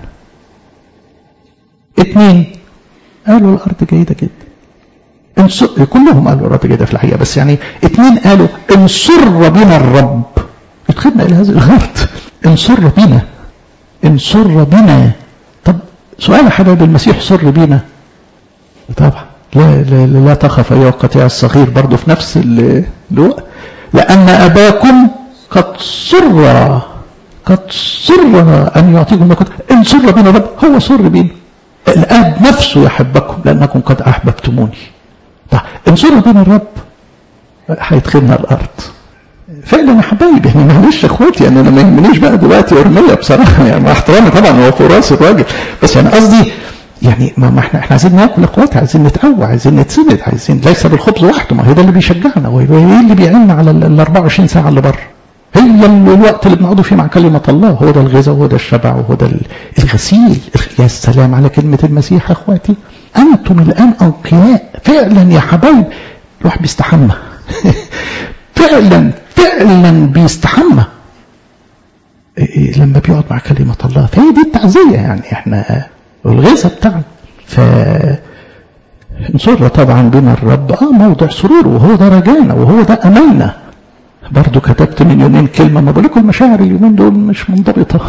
اثنين قالوا الارض جيده جدا كلهم قالوا الارض جيده في الحقيقه بس يعني اثنين قالوا ان سر بنا الرب ادخلنا الى هذه الارض ان سر بنا ان سر بنا طب سؤال يا حبايب المسيح سر بينا طبعا لا لا, لا, لا تخف ايها القطيع الصغير برضه في نفس الوقت لان اباكم قد سر قد سر ان يعطيكم ما كنت ان سر بنا الرب هو سر بينا الاب نفسه يحبكم لانكم قد احببتموني طيب ان سر بنا الرب هيدخلنا الارض فعلا يا حبايبي يعني معلش يا اخواتي يعني انا ما يهمنيش بقى دلوقتي ارميه بصراحه يعني مع احترامي طبعا هو فوق راس الراجل بس يعني قصدي يعني ما, ما احنا احنا عايزين ناكل اخواتي عايزين نتقوى عايزين نتسند عايزين ليس بالخبز وحده ما هو ده اللي بيشجعنا هو ايه اللي بيعيننا على ال 24 ساعه اللي بره هي الوقت اللي بنقعده فيه مع كلمة الله هو ده الغذاء وهو ده الشبع وهو ده الغسيل يا سلام على كلمة المسيح يا اخواتي أنتم الآن أنقياء فعلا يا حبايب الواحد بيستحمى فعلا فعلا بيستحمى لما بيقعد مع كلمة الله فهي دي التعزية يعني احنا الغذاء بتاعنا ف نصر طبعا بنا الرب اه موضع سرور وهو ده رجانا وهو ده املنا برضو كتبت من يومين كلمة ما بقولكم المشاعر اليومين دول مش منضبطة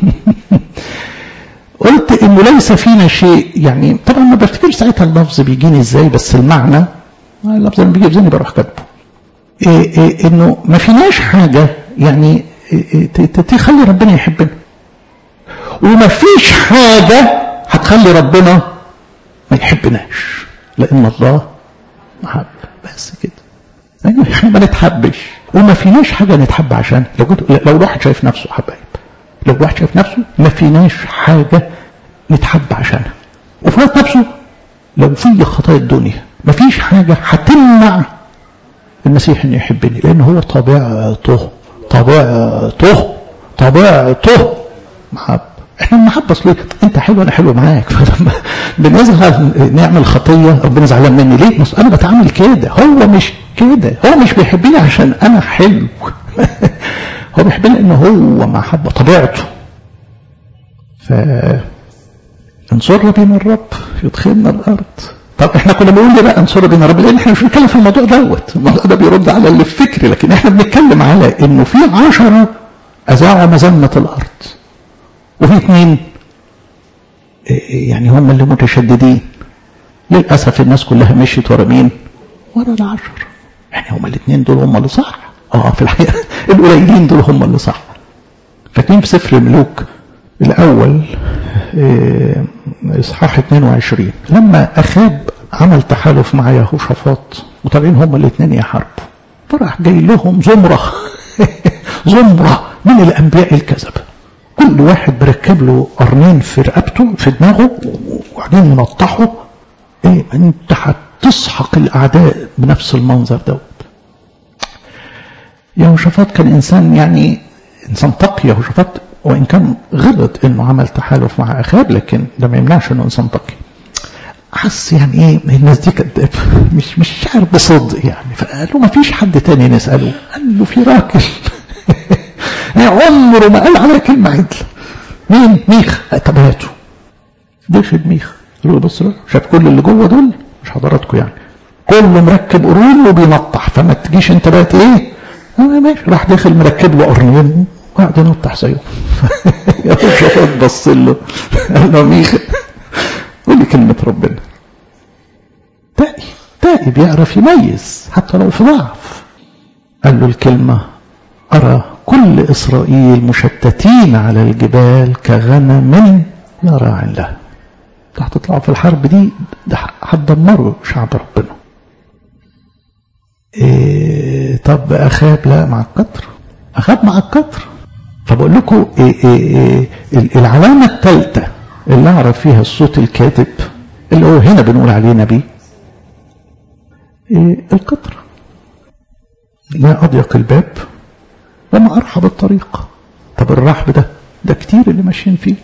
قلت انه ليس فينا شيء يعني طبعا ما بفتكرش ساعتها اللفظ بيجيني ازاي بس المعنى اللفظ لما بيجي في ذهني بروح كاتبه إيه إيه انه ما فيناش حاجة يعني إيه تخلي ربنا يحبنا وما فيش حاجة هتخلي ربنا ما يحبناش لان الله محب بس كده ايوه احنا ما نتحبش وما فيناش حاجة نتحب عشان لو كنت لو الواحد شايف نفسه حبايب لو الواحد شايف نفسه ما فيناش حاجة نتحب عشانها وفي وقت نفسه لو في خطايا الدنيا ما فيش حاجة هتمنع المسيح انه يحبني لان هو طبيعته طبيعته طبيعته محب احنا المحبة اصل انت حلو انا حلو معاك فلما بنزعل نعمل خطية ربنا زعلان مني ليه؟ بس انا بتعامل كده هو مش كده هو مش بيحبني عشان انا حلو هو بيحبني لان هو محبة طبيعته ف انصر بنا الرب يدخلنا الارض طب احنا كنا بنقول ليه بقى انصر بنا الرب لان احنا مش بنتكلم في الموضوع دوت الموضوع ده بيرد على اللي في فكري لكن احنا بنتكلم على انه في عشرة اذاعوا مذمة الارض وفي اثنين يعني هم اللي متشددين للاسف الناس كلها مشيت ورا مين؟ ورا العشر يعني هم الاثنين دول هم اللي صح اه في الحقيقه القليلين دول هم اللي صح فاكرين في سفر الملوك الاول اصحاح 22 لما اخاب عمل تحالف مع يهوشافاط وطالعين هم الاثنين يحاربوا فراح جاي لهم زمره زمره من الانبياء الكذبه كل واحد مركب له قرنين في رقبته في دماغه وبعدين منطحه ايه انت هتسحق الاعداء بنفس المنظر دوت يهوشافاط كان انسان يعني انسان تقي يهوشافاط وان كان غلط انه عمل تحالف مع اخاب لكن ده ما يمنعش انه انسان تقي حس يعني ايه الناس دي كداب مش مش شعر بصدق يعني فقال له ما فيش حد تاني نساله قال له في راجل عمره ما قال على كلمه عدل مين ميخ طب هاته دخل ميخ قال له بص شاف كل اللي جوه دول مش حضراتكم يعني كله مركب قرون وبينطح فما تجيش انت بقى ايه اه ماشي راح داخل مركب له قرنين وقعد ينطح زيه يهوشافاط بص له قال له ميخا قول لي كلمة ربنا تائب تائب يعرف يميز حتى لو في ضعف قال له الكلمة أرى كل إسرائيل مشتتين على الجبال كغنم لا راع له هتطلعوا في الحرب دي ده هتدمروا شعب ربنا إيه طب أخاب لا مع القطر أخاب مع القطر فبقول لكم إيه إيه إيه العلامة الثالثة اللي أعرف فيها الصوت الكاذب اللي هو هنا بنقول عليه نبي إيه القطر لا أضيق الباب وما أرحب الطريق طب الرحب ده ده كتير اللي ماشيين فيه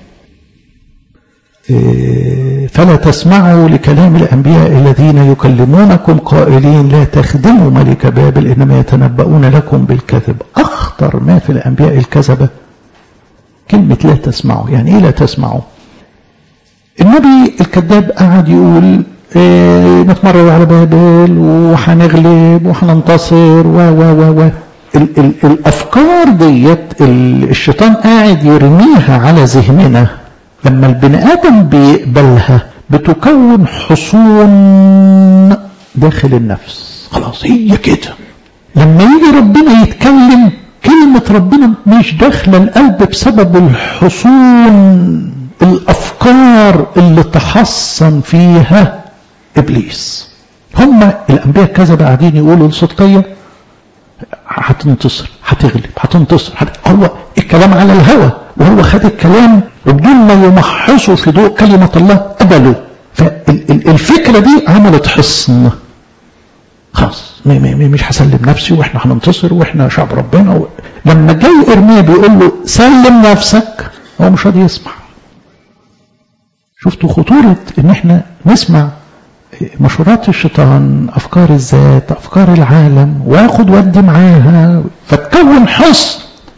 فلا تسمعوا لكلام الأنبياء الذين يكلمونكم قائلين لا تخدموا ملك بابل إنما يتنبؤون لكم بالكذب أخطر ما في الأنبياء الكذبة كلمة لا تسمعوا يعني إيه لا تسمعوا النبي الكذاب قعد يقول إيه نتمرد على بابل وهنغلب وهننتصر و و و و ال ال الأفكار ديت الشيطان قاعد يرميها على ذهننا لما البني آدم بيقبلها بتكون حصون داخل النفس خلاص هي كده لما يجي ربنا يتكلم كلمة ربنا مش داخلة القلب بسبب الحصون الأفكار اللي تحصن فيها إبليس هم الأنبياء كذا قاعدين يقولوا الصدقية هتنتصر هتغلب هتنتصر هت... هو الكلام على الهوى وهو خد الكلام وبدون ما يمحصه في ضوء كلمة الله قبله فالفكرة دي عملت حصن خلاص مش هسلم نفسي واحنا هننتصر واحنا شعب ربنا و... لما جاي ارميا بيقول له سلم نفسك هو مش راضي يسمع شفتوا خطورة ان احنا نسمع مشورات الشيطان افكار الذات افكار العالم واخد ودي معاها فتكون حصن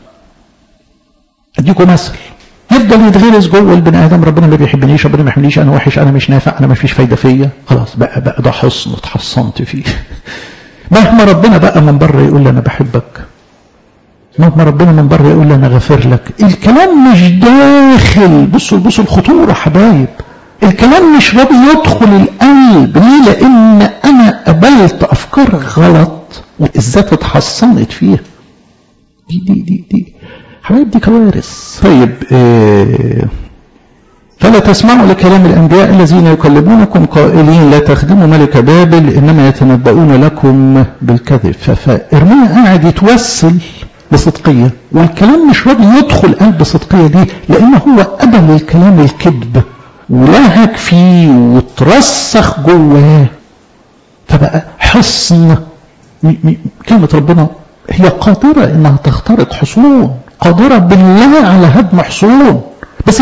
اديكم مثل يفضل يتغرس جوه البني ادم ربنا ما بيحبنيش ربنا ما يحبنيش انا وحش انا مش نافع انا ما فيش فايده فيا خلاص بقى بقى ده حصن اتحصنت فيه مهما ربنا بقى من بره يقول لي انا بحبك مهما ربنا من بره يقول لي انا غافر لك الكلام مش داخل بصوا بصوا الخطوره حبايب الكلام مش راضي يدخل القلب ليه لان انا قبلت افكار غلط والذات اتحصنت فيها دي دي دي دي حبايب دي كوارث طيب إيه فلا تسمعوا لكلام الأنبياء الذين يكلمونكم قائلين لا تخدموا ملك بابل إنما يتنبؤون لكم بالكذب فإرميا قاعد يتوسل بصدقية والكلام مش راضي يدخل قلب صدقية دي لأن هو قبل الكلام الكذب ولهك فيه وترسخ جواه فبقى حصن كلمة ربنا هي قادرة إنها تخترق حصون قادرة بالله على هدم حصون بس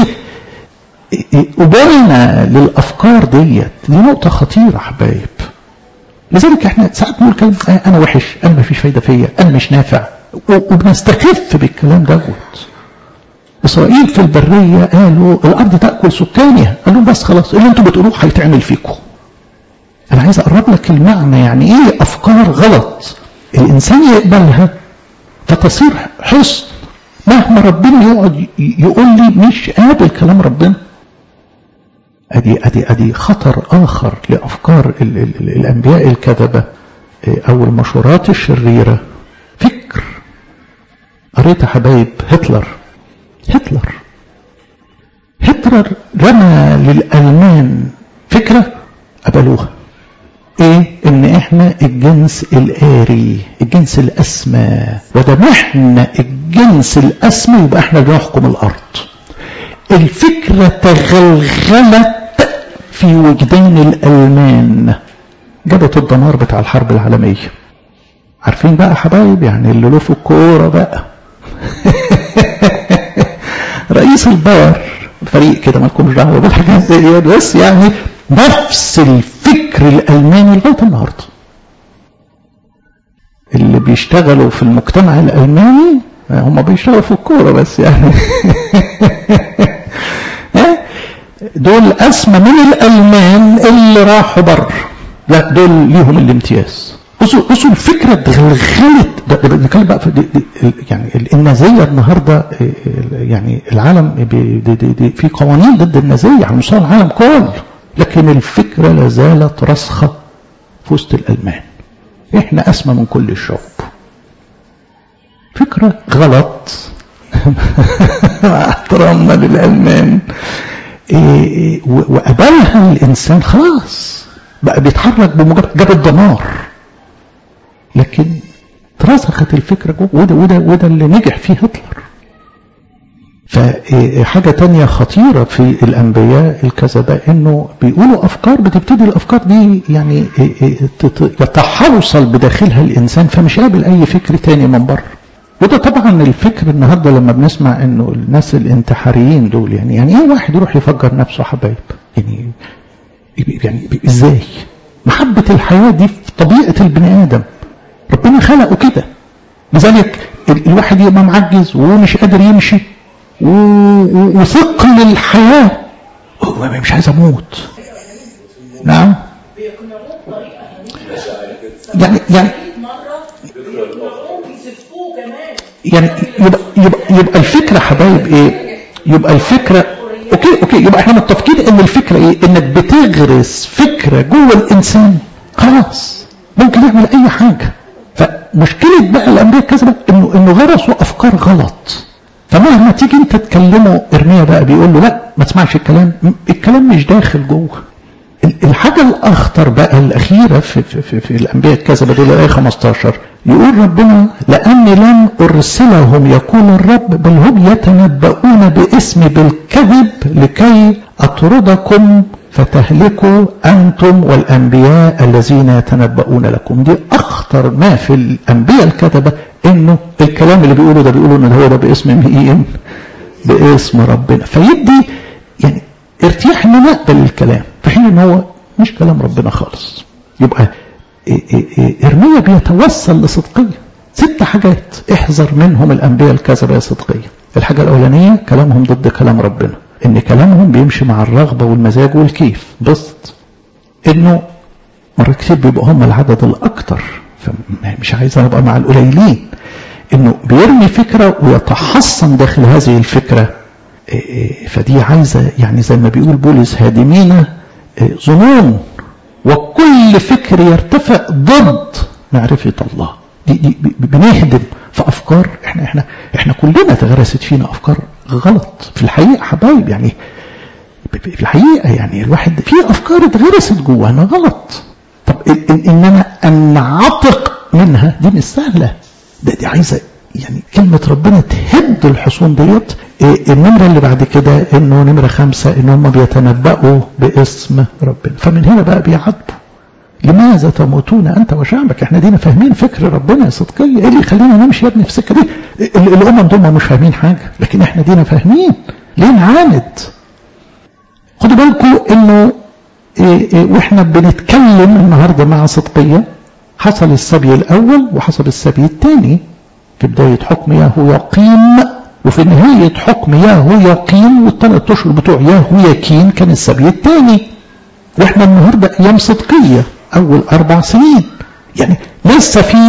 قبلنا للأفكار ديت دي نقطة خطيرة حبايب لذلك احنا ساعات نقول كلام انا وحش انا ما فيش فايدة فيا انا مش نافع وبنستخف بالكلام دوت اسرائيل في البرية قالوا الارض تأكل سكانها قال لهم بس خلاص اللي انتوا بتقولوه هيتعمل فيكم انا عايز اقرب لك المعنى يعني ايه افكار غلط الانسان يقبلها فتصير حصن مهما ربنا يقعد يقول لي مش قابل كلام ربنا ادي ادي ادي خطر اخر لافكار ال ال ال الانبياء الكذبه او المشورات الشريره فكر قريت يا حبايب هتلر هتلر هتلر رمى للالمان فكره قبلوها ايه ان احنا الجنس الآري الجنس الاسمى ودام احنا الجنس الاسمى يبقى احنا اللي نحكم الارض الفكرة تغلغلت في وجدان الالمان جابت الدمار بتاع الحرب العالمية عارفين بقى حبايب يعني اللي له في الكورة بقى رئيس الباير فريق كده ما لكمش دعوه بالحاجات زي دي بس يعني نفس الفكر الالماني لغايه النهارده اللي بيشتغلوا في المجتمع الالماني هم بيشتغلوا في الكوره بس يعني دول اسمى من الالمان اللي راحوا بره لا دول ليهم الامتياز بص بصوا بصوا الفكره اتغلغلت ده ده بنتكلم بقى في دي دي يعني النازيه النهارده يعني العالم بي دي دي دي في قوانين ضد النازيه على مستوى العالم كله لكن الفكره لا زالت راسخه في وسط الالمان احنا اسمى من كل الشعوب فكره غلط مع احترامنا للالمان إيه وقبلها الانسان خلاص بقى بيتحرك بمجرد جاب الدمار لكن اترسخت الفكره جوه وده وده وده اللي نجح فيه هتلر فحاجة تانية خطيرة في الأنبياء الكذبة إنه بيقولوا أفكار بتبتدي الأفكار دي يعني يتحوصل بداخلها الإنسان فمش قابل أي فكر تاني من بره وده طبعا الفكر النهارده لما بنسمع انه الناس الانتحاريين دول يعني يعني ايه واحد يروح يفجر نفسه حبايب يعني يعني ازاي محبة الحياة دي في طبيعة البني آدم ربنا خلقه كده لذلك الواحد يبقى معجز ومش قادر يمشي وثقل الحياة هو مش عايز اموت نعم يعني يعني يعني يبقى يبقى يبقى الفكره حبايب ايه يبقى الفكره اوكي اوكي يبقى احنا متفقين ان الفكره ايه انك بتغرس فكره جوه الانسان خلاص ممكن يعمل اي حاجه فمشكله بقى الانبياء الكذبه انه انه غرسوا افكار غلط فمهما تيجي انت تكلمه ارميا بقى بيقول له لا ما تسمعش الكلام الكلام مش داخل جوه الحاجة الأخطر بقى الأخيرة في, في, في, في الأنبياء الكذبة دول الآية 15 يقول ربنا لأني لم أرسلهم يقول الرب بل هم يتنبؤون باسمي بالكذب لكي أطردكم فتهلكوا أنتم والأنبياء الذين يتنبؤون لكم دي أخطر ما في الأنبياء الكذبة إنه الكلام اللي بيقوله ده بيقولوا إن هو ده باسم مين باسم ربنا فيدي يعني ارتياح ان انا اقبل الكلام في حين ان هو مش كلام ربنا خالص يبقى ارميا بيتوصل لصدقيه ست حاجات احذر منهم الانبياء الكذبه يا صدقيه الحاجه الاولانيه كلامهم ضد كلام ربنا ان كلامهم بيمشي مع الرغبه والمزاج والكيف بسط انه مرات كتير بيبقوا هم العدد الاكثر فمش عايز ابقى مع القليلين انه بيرمي فكره ويتحصن داخل هذه الفكره فدي عايزة يعني زي ما بيقول بولس هادمين ظنون وكل فكر يرتفع ضد معرفة الله دي, دي بنهدم في أفكار احنا احنا احنا كلنا تغرست فينا أفكار غلط في الحقيقة حبايب يعني في الحقيقة يعني الواحد في أفكار اتغرست جوانا غلط طب إن, إن أنا أنعتق منها دي مش سهلة ده دي عايزة يعني كلمة ربنا تهد الحصون ديت إيه النمرة اللي بعد كده انه نمرة خمسة ان هم بيتنبأوا باسم ربنا فمن هنا بقى بيعاتبوا لماذا تموتون انت وشعبك احنا دينا فاهمين فكر ربنا يا صدقية ايه اللي يخلينا نمشي يا ابني في السكة دي الامم دول مش فاهمين حاجة لكن احنا دينا فاهمين ليه نعاند خدوا بالكم انه إيه إيه واحنا بنتكلم النهاردة مع صدقية حصل السبي الاول وحصل السبي الثاني في بداية حكم ياهو يقيم وفي نهاية حكم ياهو يقيم والثلاث أشهر بتوع ياهو يكين كان السبي الثاني واحنا النهاردة أيام صدقية أول أربع سنين يعني لسه في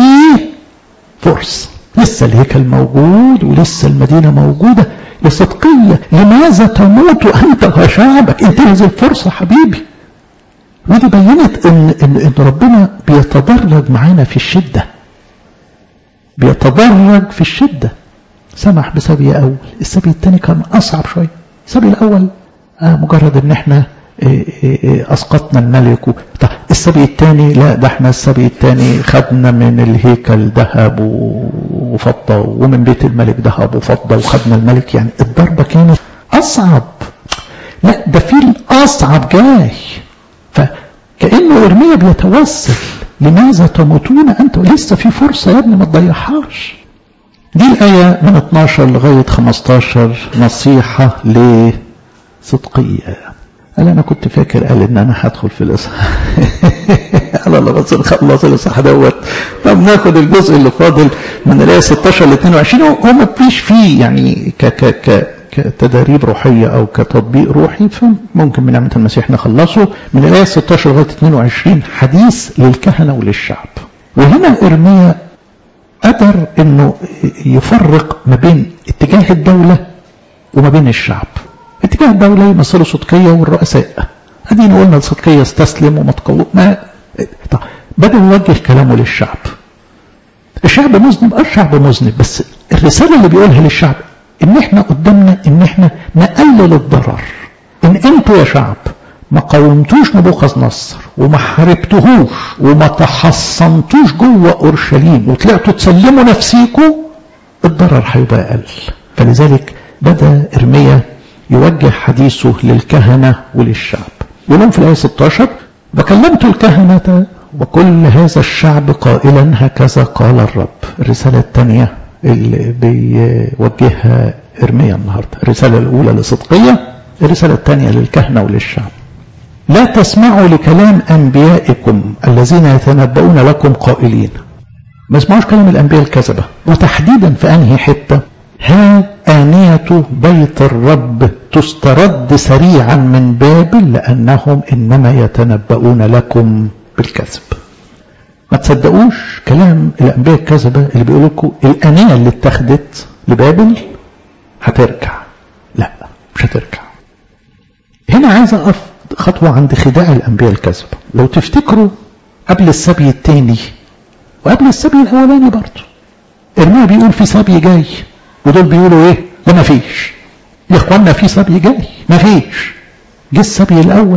فرصة لسه الهيكل موجود ولسه المدينة موجودة يا صدقية لماذا تموت أنت وشعبك انتهز الفرصة حبيبي ودي بينت إن, إن, إن ربنا بيتدرج معانا في الشدة بيتدرج في الشدة سمح بسبي أول السبي الثاني كان أصعب شوية السبي الأول آه مجرد إن إحنا إيه إيه أسقطنا الملك و... طيب السبي الثاني لا ده احنا السبي الثاني خدنا من الهيكل ذهب وفضة ومن بيت الملك ذهب وفضة وخدنا الملك يعني الضربة كانت أصعب لا ده في الأصعب جاي فكأنه إرميا بيتوسل لماذا تموتون أنت لسه في فرصة يا ابني ما تضيعهاش دي الآية من 12 لغاية 15 نصيحة لصدقية قال أنا كنت فاكر قال إن أنا هدخل في الإصحاح قال الله بس نخلص الإصحاح دوت طب ناخد الجزء اللي فاضل من الآية 16 ل 22 هو ما فيش فيه يعني ك ك ك كتدريب روحية أو كتطبيق روحي فممكن بنعمة المسيح نخلصه من الآية 16 لغاية 22 حديث للكهنة وللشعب وهنا ارميا قدر انه يفرق ما بين اتجاه الدولة وما بين الشعب اتجاه الدولة يمثلوا صدقية والرؤساء ادينا قلنا الصدقية استسلم وما تقوم ما طب بدأ يوجه كلامه للشعب الشعب مذنب اه الشعب مذنب بس الرسالة اللي بيقولها للشعب ان احنا قدامنا ان احنا نقلل الضرر ان انتوا يا شعب ما قاومتوش نبوخذ نصر وما حاربتهوش وما تحصنتوش جوه اورشليم وطلعتوا تسلموا نفسيكم الضرر هيبقى اقل فلذلك بدا ارميا يوجه حديثه للكهنه وللشعب يقولون في الايه 16 وكلمت الكهنه وكل هذا الشعب قائلا هكذا قال الرب الرساله الثانيه اللي بيوجهها ارميا النهارده الرساله الاولى لصدقيه الرساله الثانيه للكهنه وللشعب لا تسمعوا لكلام أنبيائكم الذين يتنبؤون لكم قائلين ما اسمعوش كلام الأنبياء الكذبة وتحديدا في أنهي حتة ها آنية بيت الرب تسترد سريعا من بابل لأنهم إنما يتنبؤون لكم بالكذب ما تصدقوش كلام الأنبياء الكذبة اللي بيقولوا لكم الآنية اللي اتخذت لبابل هترجع لا مش هترجع هنا عايز أقف خطوة عند خداع الأنبياء الكذبة لو تفتكروا قبل السبي الثاني وقبل السبي الأولاني برضه إرميا بيقول في سبي جاي ودول بيقولوا إيه؟ لا ما فيش يا إخوانا في سبي جاي ما فيش جه السبي الأول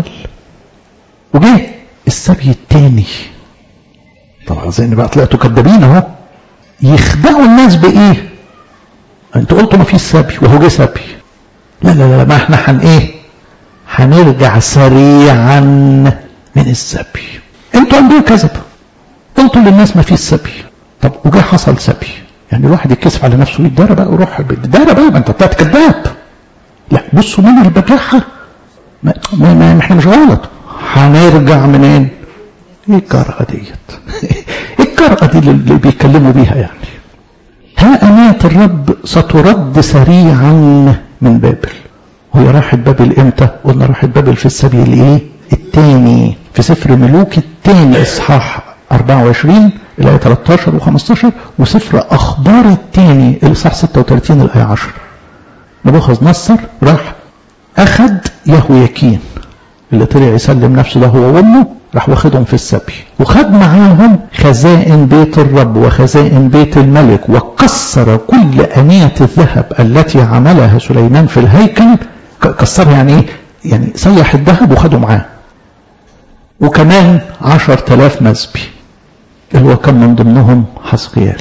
وجه السبي الثاني طبعا زي بقى طلعتوا كدابين أهو يخدعوا الناس بإيه؟ أنتوا قلتوا ما فيش سبي وهو جه سبي لا لا لا ما احنا هن إيه؟ هنرجع سريعا من السبي انتوا انبياء كذب قلتوا للناس ما فيش سبي طب وجاء حصل سبي يعني الواحد يتكسف على نفسه يتدارى بقى ويروح يتدارى بقى ما انت طلعت كذاب لا بصوا من البجاحة ما, ما, ما احنا مش غلط هنرجع منين ايه الجرأة ديت ايه الجرأة دي اللي بيتكلموا بيها يعني ها أناة الرب سترد سريعا من بابل وهي راحت بابل امتى قلنا راحت بابل في السبي الايه الثاني في سفر ملوك الثاني اصحاح 24 الايه 13 و15 وسفر اخبار الثاني الاصحاح 36 الايه 10 نبوخذ نصر راح اخذ يهوياكين اللي طلع يسلم نفسه ده هو وامه راح واخدهم في السبي وخد معاهم خزائن بيت الرب وخزائن بيت الملك وكسر كل أنية الذهب التي عملها سليمان في الهيكل كسرها يعني ايه يعني سيح الذهب وخده معاه وكمان عشر تلاف مسبي اللي هو كان من ضمنهم حسقيال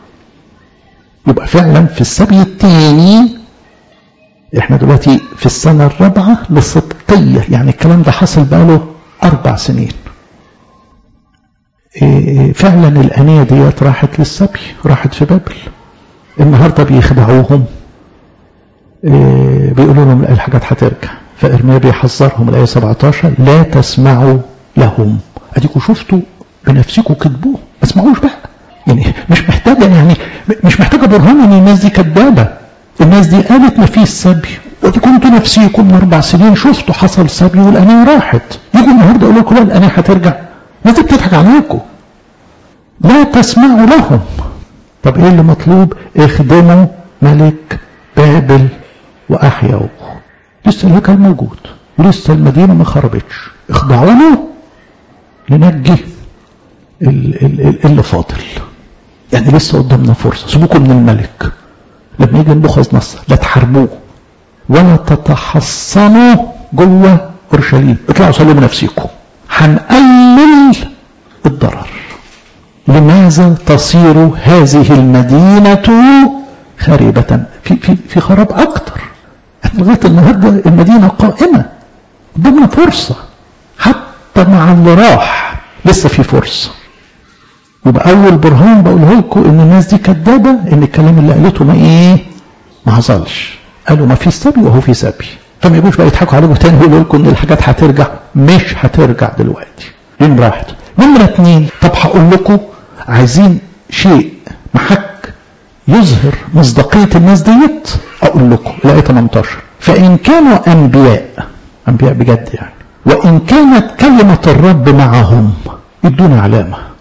يبقى فعلا في السبي الثاني احنا دلوقتي في السنة الرابعة للصدقية يعني الكلام ده حصل بقاله أربع سنين إيه فعلا الأنية ديت راحت للسبي راحت في بابل النهاردة بيخدعوهم إيه بيقولوا لهم الحاجات هترجع فإرميا بيحذرهم الآية 17 لا تسمعوا لهم أديكوا شفتوا بنفسكم كذبوه ما تسمعوش بقى يعني مش محتاجة يعني مش محتاجة برهان ان الناس دي كذابة الناس دي قالت ما فيش سبي ودي كنتوا نفسيكم من اربع سنين شفتوا حصل سبي والانية راحت يجوا النهارده يقولوا لكم لا الانية هترجع الناس دي بتضحك عليكم لا تسمعوا لهم طب ايه اللي مطلوب اخدموا ملك بابل واحيوه لسه الهيكل موجود ولسه المدينة ما خربتش اخضعوا له ننجي اللي فاضل يعني لسه قدامنا فرصة سيبوكم من الملك لما يجي نبوخذ نصر لا تحاربوه ولا تتحصنوا جوه اورشليم اطلعوا سلموا نفسيكم هنقلل الضرر لماذا تصير هذه المدينة خريبة في في في خراب أكتر احنا لغاية النهاردة المدينة قائمة قدامنا فرصة حتى مع اللي راح لسه في فرصة يبقى أول برهان بقوله لكم إن الناس دي كدابة إن الكلام اللي قالته ما إيه ما حصلش قالوا ما في سبي وهو في سبي فما يبقوش بقى يضحكوا عليكم تاني ويقولوا لكم إن الحاجات هترجع مش هترجع دلوقتي دي نمرة واحد نمرة اتنين طب هقول لكم عايزين شيء محك يظهر مصداقية الناس ديت أقول لكم الآية 18 فإن كانوا أنبياء أنبياء بجد يعني وإن كانت كلمة الرب معهم ادونا علامة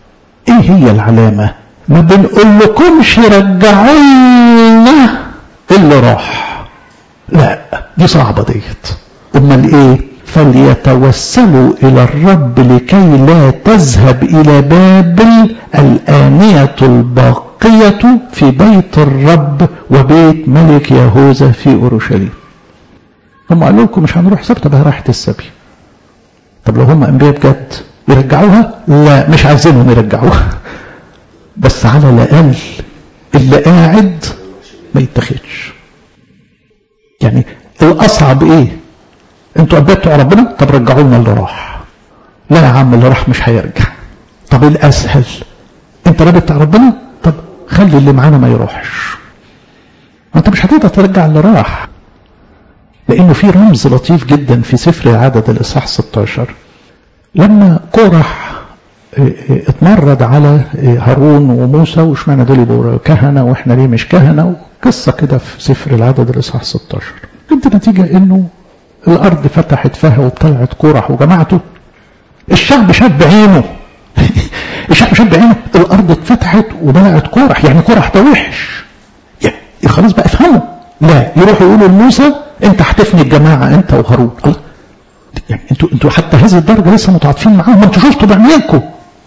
ايه هي العلامة ما بنقول لكمش رجعونا اللي راح لا دي صعبة ديت امال ايه فليتوسلوا الى الرب لكي لا تذهب الى بابل الآنية الباقية في بيت الرب وبيت ملك يهوذا في اورشليم هم قالوا لكم مش هنروح سبت طب راحة السبي طب لو هم انبياء بجد يرجعوها لا مش عايزينهم يرجعوها بس على الاقل اللي قاعد ما يتاخدش يعني الاصعب ايه انتوا قبلتوا ربنا طب رجعوا لنا اللي راح لا يا عم اللي راح مش هيرجع طب الاسهل انت لا بتاع ربنا طب خلي اللي معانا ما يروحش ما انت مش هتقدر ترجع اللي راح لانه في رمز لطيف جدا في سفر العدد الاصحاح 16 لما كورح اتمرد على هارون وموسى واشمعنى دول يبقوا كهنه واحنا ليه مش كهنه قصه كده في سفر العدد الاصحاح 16 كانت نتيجه انه الارض فتحت فيها وابتلعت كورح وجماعته الشعب شاب بعينه الشعب شاب بعينه الارض اتفتحت وبلعت كورح يعني كورح ده وحش يعني خلاص بقى افهموا لا يروحوا يقولوا لموسى انت هتفني الجماعه انت وهارون الله يعني انتوا انتوا حتى هذه الدرجه لسه متعاطفين معاهم ما انتوا شفتوا بعينيكم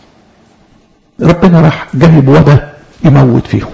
ربنا راح جايب وبا يموت فيهم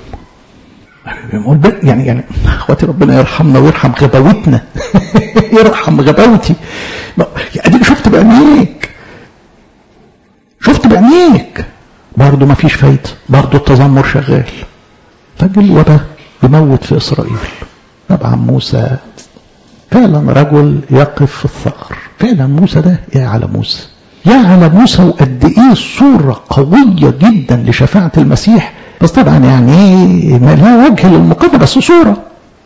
يعني يعني اخواتي ربنا يرحمنا ويرحم غباوتنا يرحم غباوتي اديك شفت بعينيك شفت بعينيك برضه ما فيش فايده برضه التذمر شغال فجل الوبا يموت في اسرائيل طبعا موسى فعلا رجل يقف في الثغر فعلا موسى ده يا على موسى يا على موسى وقد ايه صورة قوية جدا لشفاعة المسيح بس طبعا يعني ما لا وجه للمقابلة بس صورة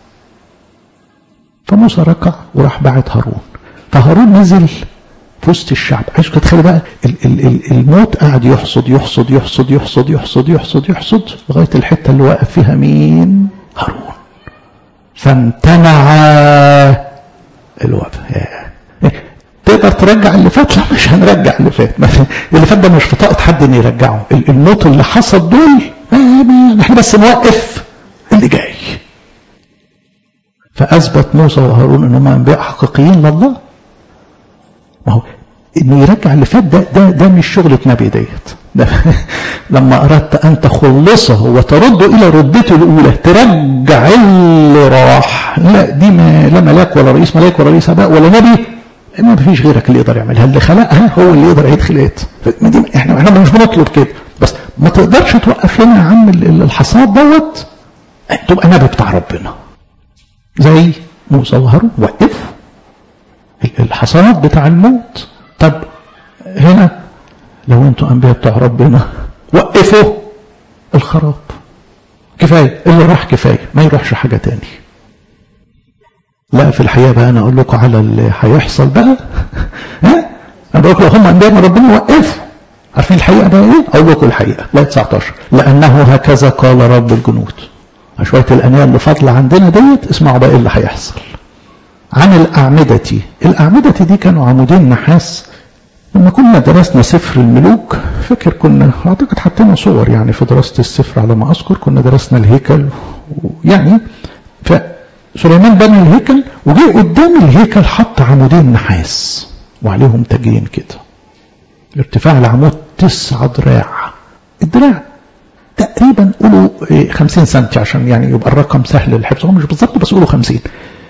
فموسى ركع وراح بعت هارون فهارون نزل في وسط الشعب عايز تتخيل بقى الموت قاعد يحصد يحصد يحصد يحصد يحصد يحصد يحصد لغاية الحتة اللي واقف فيها مين هارون فامتنع الوباء تقدر ترجع اللي فات لا مش هنرجع اللي فات اللي فات ده مش في طاقه حد ان يرجعه الموت اللي حصل دول احنا بس نوقف اللي جاي فاثبت موسى وهارون انهم انبياء حقيقيين لله ما هو انه يرجع اللي فات ده ده ده مش شغله نبي ديت لما اردت ان تخلصه وترده الى ردته الاولى ترجع اللي راح لا دي ما لا ملاك ولا رئيس ملاك ولا رئيس اباء ولا نبي ما فيش غيرك اللي يقدر يعملها اللي خلقها هو اللي يقدر يدخل احنا احنا مش بنطلب كده بس ما تقدرش توقف لنا يا عم الحصاد دوت تبقى نبي بتاع ربنا زي موسى وهارون وقفوا الحصاد بتاع الموت طب هنا لو انتوا انبياء بتاع ربنا وقفوا الخراب كفايه اللي راح كفايه ما يروحش حاجه تاني لا في الحقيقه بقى انا اقول لكم على اللي هيحصل بقى ها انا بقول لكم هم انبياء من ربنا وقفوا عارفين الحقيقه بقى ايه اقول لكم الحقيقه لا 19 لانه هكذا قال رب الجنود شويه الانيه اللي فاضله عندنا ديت اسمعوا بقى ايه اللي هيحصل عن الأعمدة الأعمدة دي كانوا عمودين نحاس لما كنا درسنا سفر الملوك فكر كنا أعتقد حطينا صور يعني في دراسة السفر على ما أذكر كنا درسنا الهيكل يعني فسليمان بنى الهيكل وجه قدام الهيكل حط عمودين نحاس وعليهم تاجين كده ارتفاع العمود تسعة دراع الدراع تقريبا قولوا 50 سنتي عشان يعني يبقى الرقم سهل للحفظ هو مش بالظبط بس قولوا 50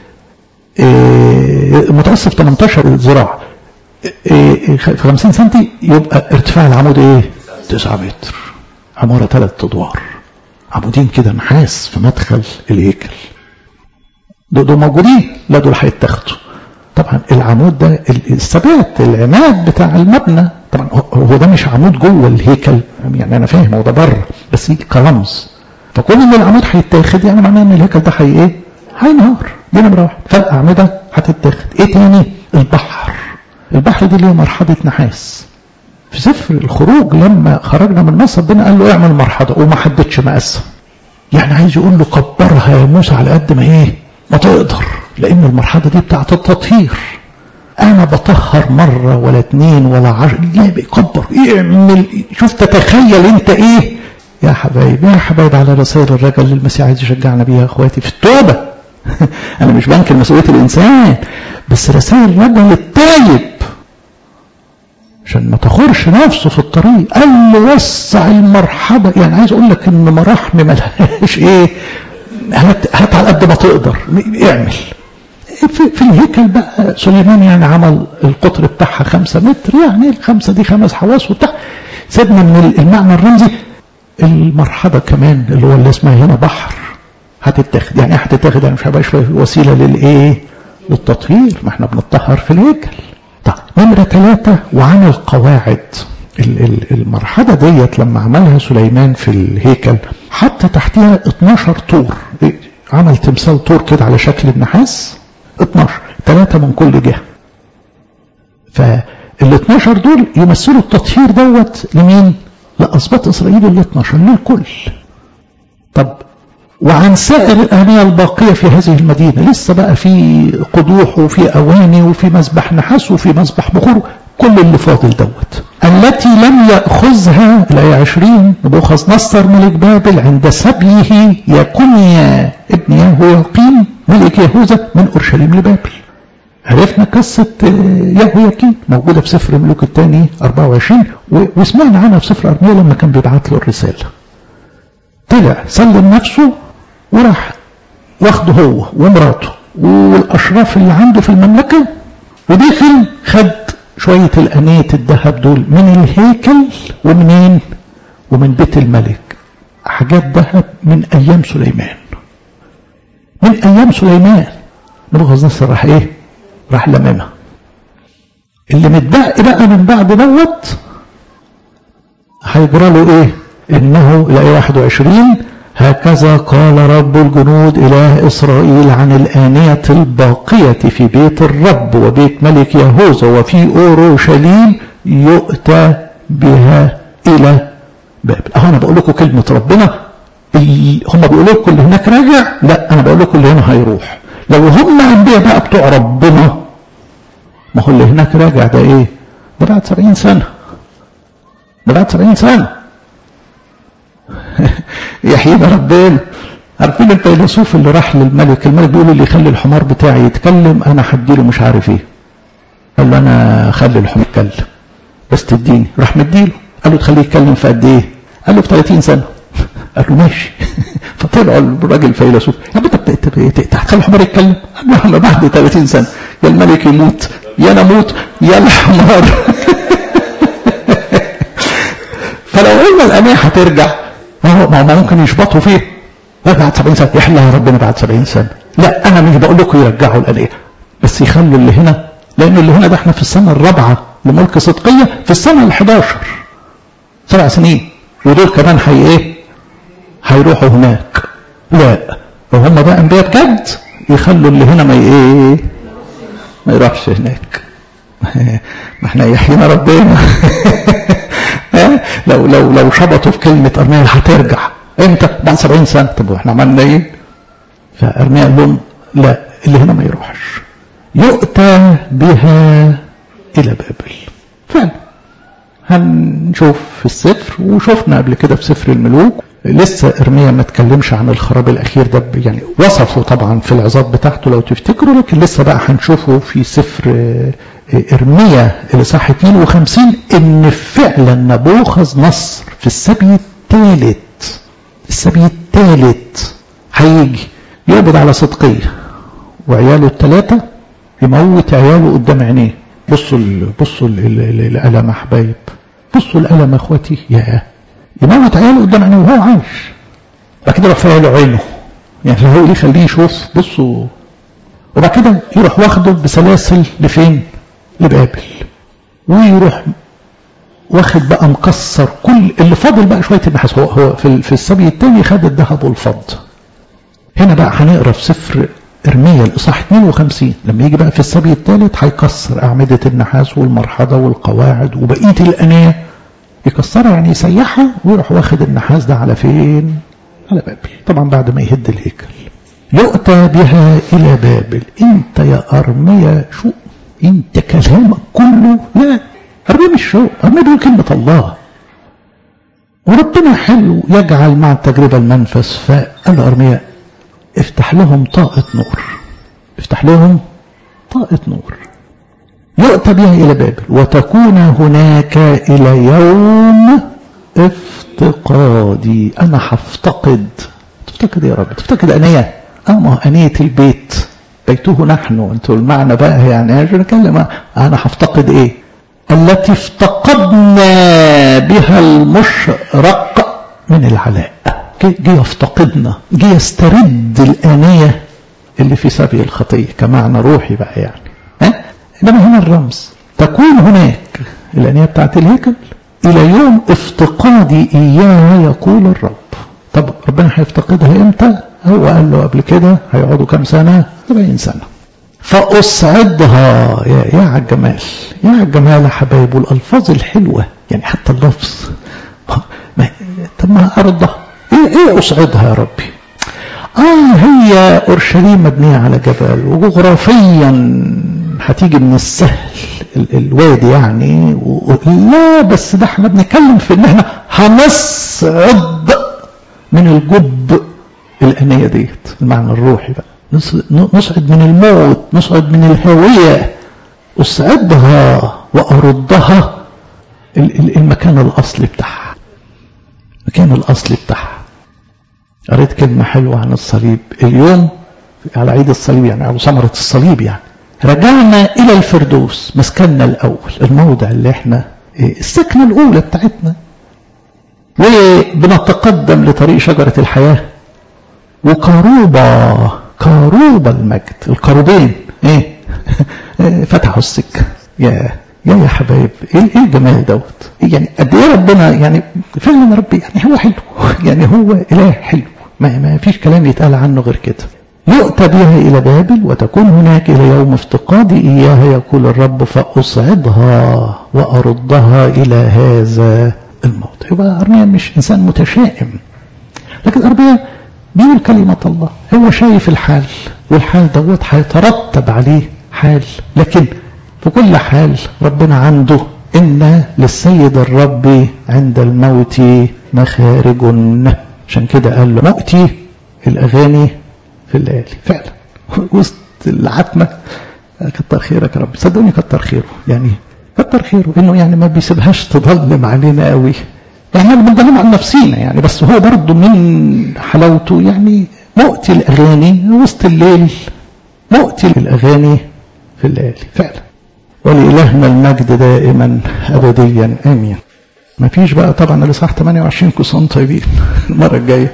متوسط 18 ذراع في 50 سنتي يبقى ارتفاع العمود ايه 9 متر عمارة ثلاث ادوار عمودين كده نحاس في مدخل الهيكل دول, دول موجودين لا دول هيتاخدوا طبعا العمود ده الثبات العماد بتاع المبنى طبعا هو ده مش عمود جوه الهيكل يعني انا فاهم هو ده بره بس كرمز فكون ان العمود هيتاخد يعني معناه ان الهيكل ده هي ايه هينهار دي نمره واحد فالاعمده هتتاخد ايه تاني البحر البحر دي له مرحله نحاس في سفر الخروج لما خرجنا من مصر ربنا قال له اعمل مرحله وما حددش مقاسها يعني عايز يقول له كبرها يا موسى على قد ما ايه ما تقدر لان المرحله دي بتاعت التطهير انا بطهر مرة ولا اتنين ولا عشر لا بيكبر يعمل شوف تتخيل انت ايه يا حبايب يا حبايب على رسائل الرجل اللي المسيح عايز يشجعنا بيها يا اخواتي في التوبة انا مش بنكر مسؤولية الانسان بس رسائل الرجل التايب عشان ما تخرش نفسه في الطريق قال له وسع المرحبة يعني عايز اقول لك ان مراحم ملهاش ايه هات, هات على قد ما تقدر اعمل في, في الهيكل بقى سليمان يعني عمل القطر بتاعها خمسة متر يعني الخمسة دي خمس حواس وبتاع سيبنا من المعنى الرمزي المرحبة كمان اللي هو اللي اسمها هنا بحر هتتاخد يعني هتتاخد يعني مش هيبقى وسيلة للايه للتطهير ما احنا بنطهر في الهيكل طيب نمرة ثلاثة وعمل قواعد المرحلة ديت لما عملها سليمان في الهيكل حط تحتها 12 طور عمل تمثال طور كده على شكل النحاس 12 ثلاثة من كل جهة فال 12 دول يمثلوا التطهير دوت لمين؟ لأسباط إسرائيل ال 12 للكل طب وعن سائر الآنية الباقية في هذه المدينة لسه بقى في قدوح وفي أواني وفي مسبح نحاس وفي مسبح بخور كل اللي فاضل دوت التي لم يأخذها الآية 20 نبوخذ نصر ملك بابل عند سبيه يكونيا ابن يهوياقيم ملك يهوذا من أورشليم لبابل عرفنا قصة يهوياكين موجودة في سفر ملوك الثاني 24 وسمعنا عنها في سفر أرميا لما كان بيبعت له الرسالة طلع سلم نفسه وراح واخده هو ومراته والأشراف اللي عنده في المملكة ودخل خد شوية الأنية الذهب دول من الهيكل ومنين ومن بيت الملك حاجات ذهب من أيام سليمان من أيام سليمان نبغى نصر راح إيه راح لممها اللي متبقي بقى من بعد دوت هيجرى له ايه انه الايه 21 هكذا قال رب الجنود اله اسرائيل عن الانيه الباقيه في بيت الرب وبيت ملك يهوذا وفي اورشليم يؤتى بها الى بابل اهو انا بقول لكم كلمه ربنا هم بيقولوا لكم اللي هناك راجع لا انا بقول لكم اللي هنا هيروح لو هم انبياء بقى بتوع ربنا ما هو اللي هناك راجع ده ايه ده بعد سبعين سنة ده بعد سبعين سنة يحيينا ربنا عارفين الفيلسوف اللي راح للملك الملك بيقول اللي يخلي الحمار بتاعي يتكلم انا هديله مش عارف ايه قال له انا خلي الحمار يتكلم بس تديني راح مديله قال له تخليه يتكلم في قد ايه قال له في 30 سنه قال له ماشي فطلع الراجل الفيلسوف يا انت هتخلي الحمار يتكلم قال له بعد 30 سنه يا الملك يموت يا نموت يا الحمار فلو قلنا الانيه هترجع ما هو ما ممكن يشبطوا فيه بعد 70 سنه يحلها ربنا بعد 70 سنه لا انا مش بقول لكم يرجعوا الانيه بس يخلوا اللي هنا لان اللي هنا ده احنا في السنه الرابعه لملك صدقيه في السنه ال 11 سبع سنين ودول كمان هي ايه؟ هيروحوا هناك لا لو هم بقى انبياء بجد يخلوا اللي هنا ما ايه ما يروحش هناك ما احنا يحيينا ربنا لو لو لو شبطوا في كلمه ارميا هترجع امتى بعد 70 سنه طب واحنا عملنا ايه فارميا قال لهم لا اللي هنا ما يروحش يؤتى بها الى بابل فعلا هنشوف في السفر وشفنا قبل كده في سفر الملوك لسه ارميا ما اتكلمش عن الخراب الاخير ده يعني وصفه طبعا في العظات بتاعته لو تفتكروا لكن لسه بقى هنشوفه في سفر ارميا الاصحاح 52 ان فعلا نبوخذ نصر في السبي الثالث السبي الثالث هيجي يقبض على صدقيه وعياله الثلاثه يموت عياله قدام عينيه بصوا ال بصوا الالم يا حبايب بصوا الالم يا اخواتي يا يموت عياله قدام عينيه وهو عايش بعد كده يروح فايله عينه يعني هو ليه خليه يشوف بصوا وبعد كده يروح واخده بسلاسل لفين؟ لبابل ويروح واخد بقى مكسر كل اللي فاضل بقى شويه النحاس هو هو في, في السبي الثاني خد الذهب والفضه هنا بقى هنقرا في سفر ارميا الاصحاح 52 لما يجي بقى في السبي الثالث هيكسر اعمده النحاس والمرحضه والقواعد وبقيه الانيه يكسرها يعني يسيحها ويروح واخد النحاس ده على فين؟ على بابل طبعا بعد ما يهد الهيكل يؤتى بها الى بابل انت يا ارميا شو انت كلامك كله لا ارمي مش شوق ارمي دول كلمة الله وربنا حلو يجعل مع التجربة المنفس فقال له ارميا افتح لهم طاقة نور افتح لهم طاقة نور يؤتى بها إلى بابل وتكون هناك إلى يوم افتقادي أنا هفتقد تفتقد يا رب تفتقد أنية أما أنية البيت بيته نحن انتوا المعنى بقى يعني عشان نتكلم أنا هفتقد إيه التي افتقدنا بها المشرق من العلاء جه يفتقدنا جه يسترد الآنية اللي في سبي الخطية كمعنى روحي بقى يعني ها إنما هنا الرمز تكون هناك الآنية بتاعت الهيكل إلى يوم افتقادي إياها يقول الرب طب ربنا هيفتقدها إمتى هو قال له قبل كده هيقعدوا كام سنة 70 سنة فأصعدها يا يا على الجمال يا على الجمال يا حبايب والألفاظ الحلوة يعني حتى اللفظ ما طب ما أرضها إيه إيه أصعدها يا ربي آه هي أورشليم مبنية على جبل وجغرافيا هتيجي من السهل ال الوادي يعني و... لا بس ده احنا بنتكلم في ان احنا هنصعد من الجب الأنية ديت المعنى الروحي بقى نصعد من الموت نصعد من الهوية أصعدها وأردها المكان الأصلي بتاعها المكان الأصلي بتاعها قريت كلمة حلوة عن الصليب اليوم على عيد الصليب يعني على ثمرة الصليب يعني رجعنا إلى الفردوس مسكننا الأول الموضع اللي احنا السكنة الأولى بتاعتنا وبنتقدم لطريق شجرة الحياة وكروبة كروبة المجد الكروبين ايه فتحوا السكة يا يا يا حبايب ايه ايه الجمال دوت يعني قد ايه ربنا يعني فعلا ربي يعني هو حلو يعني هو اله حلو ما, ما فيش كلام يتقال عنه غير كده يؤتى بها إلى بابل وتكون هناك إلى يوم افتقادي إياها يقول الرب فأصعدها وأردها إلى هذا الموضع يبقى أرميا مش إنسان متشائم لكن أرميا بيقول كلمة الله هو شايف الحال والحال دوت هيترتب عليه حال لكن في كل حال ربنا عنده إن للسيد الرب عند الموت مخارج عشان كده قال له مؤتي الأغاني في الليالي فعلا وسط العتمة كتر خيرك يا رب صدقوني كتر خيره يعني كتر خيره انه يعني ما بيسيبهاش تظلم علينا قوي احنا بنظلم عن نفسينا يعني بس هو برضه من حلاوته يعني مؤتي الاغاني وسط الليل مؤتي الاغاني في الليالي فعلا ولإلهنا المجد دائما ابديا امين ما فيش بقى طبعا الاصحاح 28 كسان طيبين المره الجايه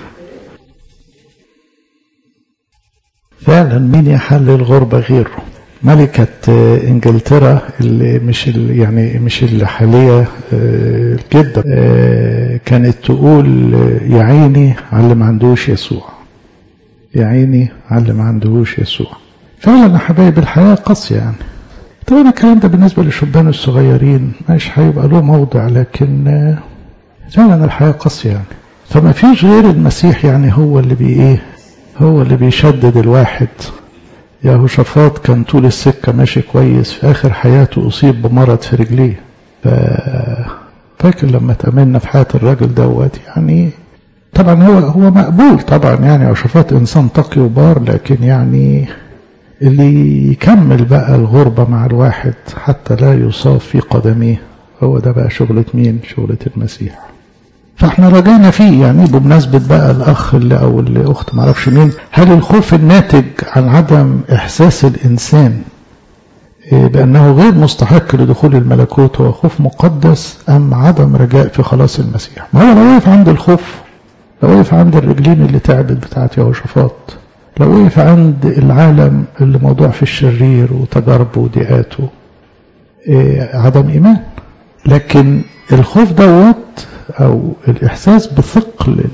فعلا مين يحل الغربة غيره ملكة انجلترا اللي مش اللي يعني مش الحالية جدا كانت تقول يا عيني على اللي ما عندوش يسوع يا عيني على اللي ما عندهوش يسوع فعلا يا حبايب الحياة قاسية يعني طبعا الكلام ده بالنسبة للشبان الصغيرين مش هيبقى له موضع لكن فعلا الحياة قاسية يعني فما فيش غير المسيح يعني هو اللي بي ايه هو اللي بيشدد الواحد يهوشافاط كان طول السكة ماشي كويس في آخر حياته أصيب بمرض في رجليه ف... فاكر لما تأملنا في حياة الراجل دوت يعني طبعا هو هو مقبول طبعا يعني يهوشافاط إنسان تقي وبار لكن يعني اللي يكمل بقى الغربة مع الواحد حتى لا يصاب في قدميه هو ده بقى شغلة مين شغلة المسيح فاحنا رجعنا فيه يعني بمناسبة بقى الأخ اللي أو الأخت معرفش مين هل الخوف الناتج عن عدم إحساس الإنسان بأنه غير مستحق لدخول الملكوت هو خوف مقدس أم عدم رجاء في خلاص المسيح ما هو لو وقف عند الخوف لو وقف عند الرجلين اللي تعبت بتاعت يهوشافاط لو وقف عند العالم اللي موضوع في الشرير وتجاربه وضيقاته عدم إيمان لكن الخوف دوت أو الإحساس بثقل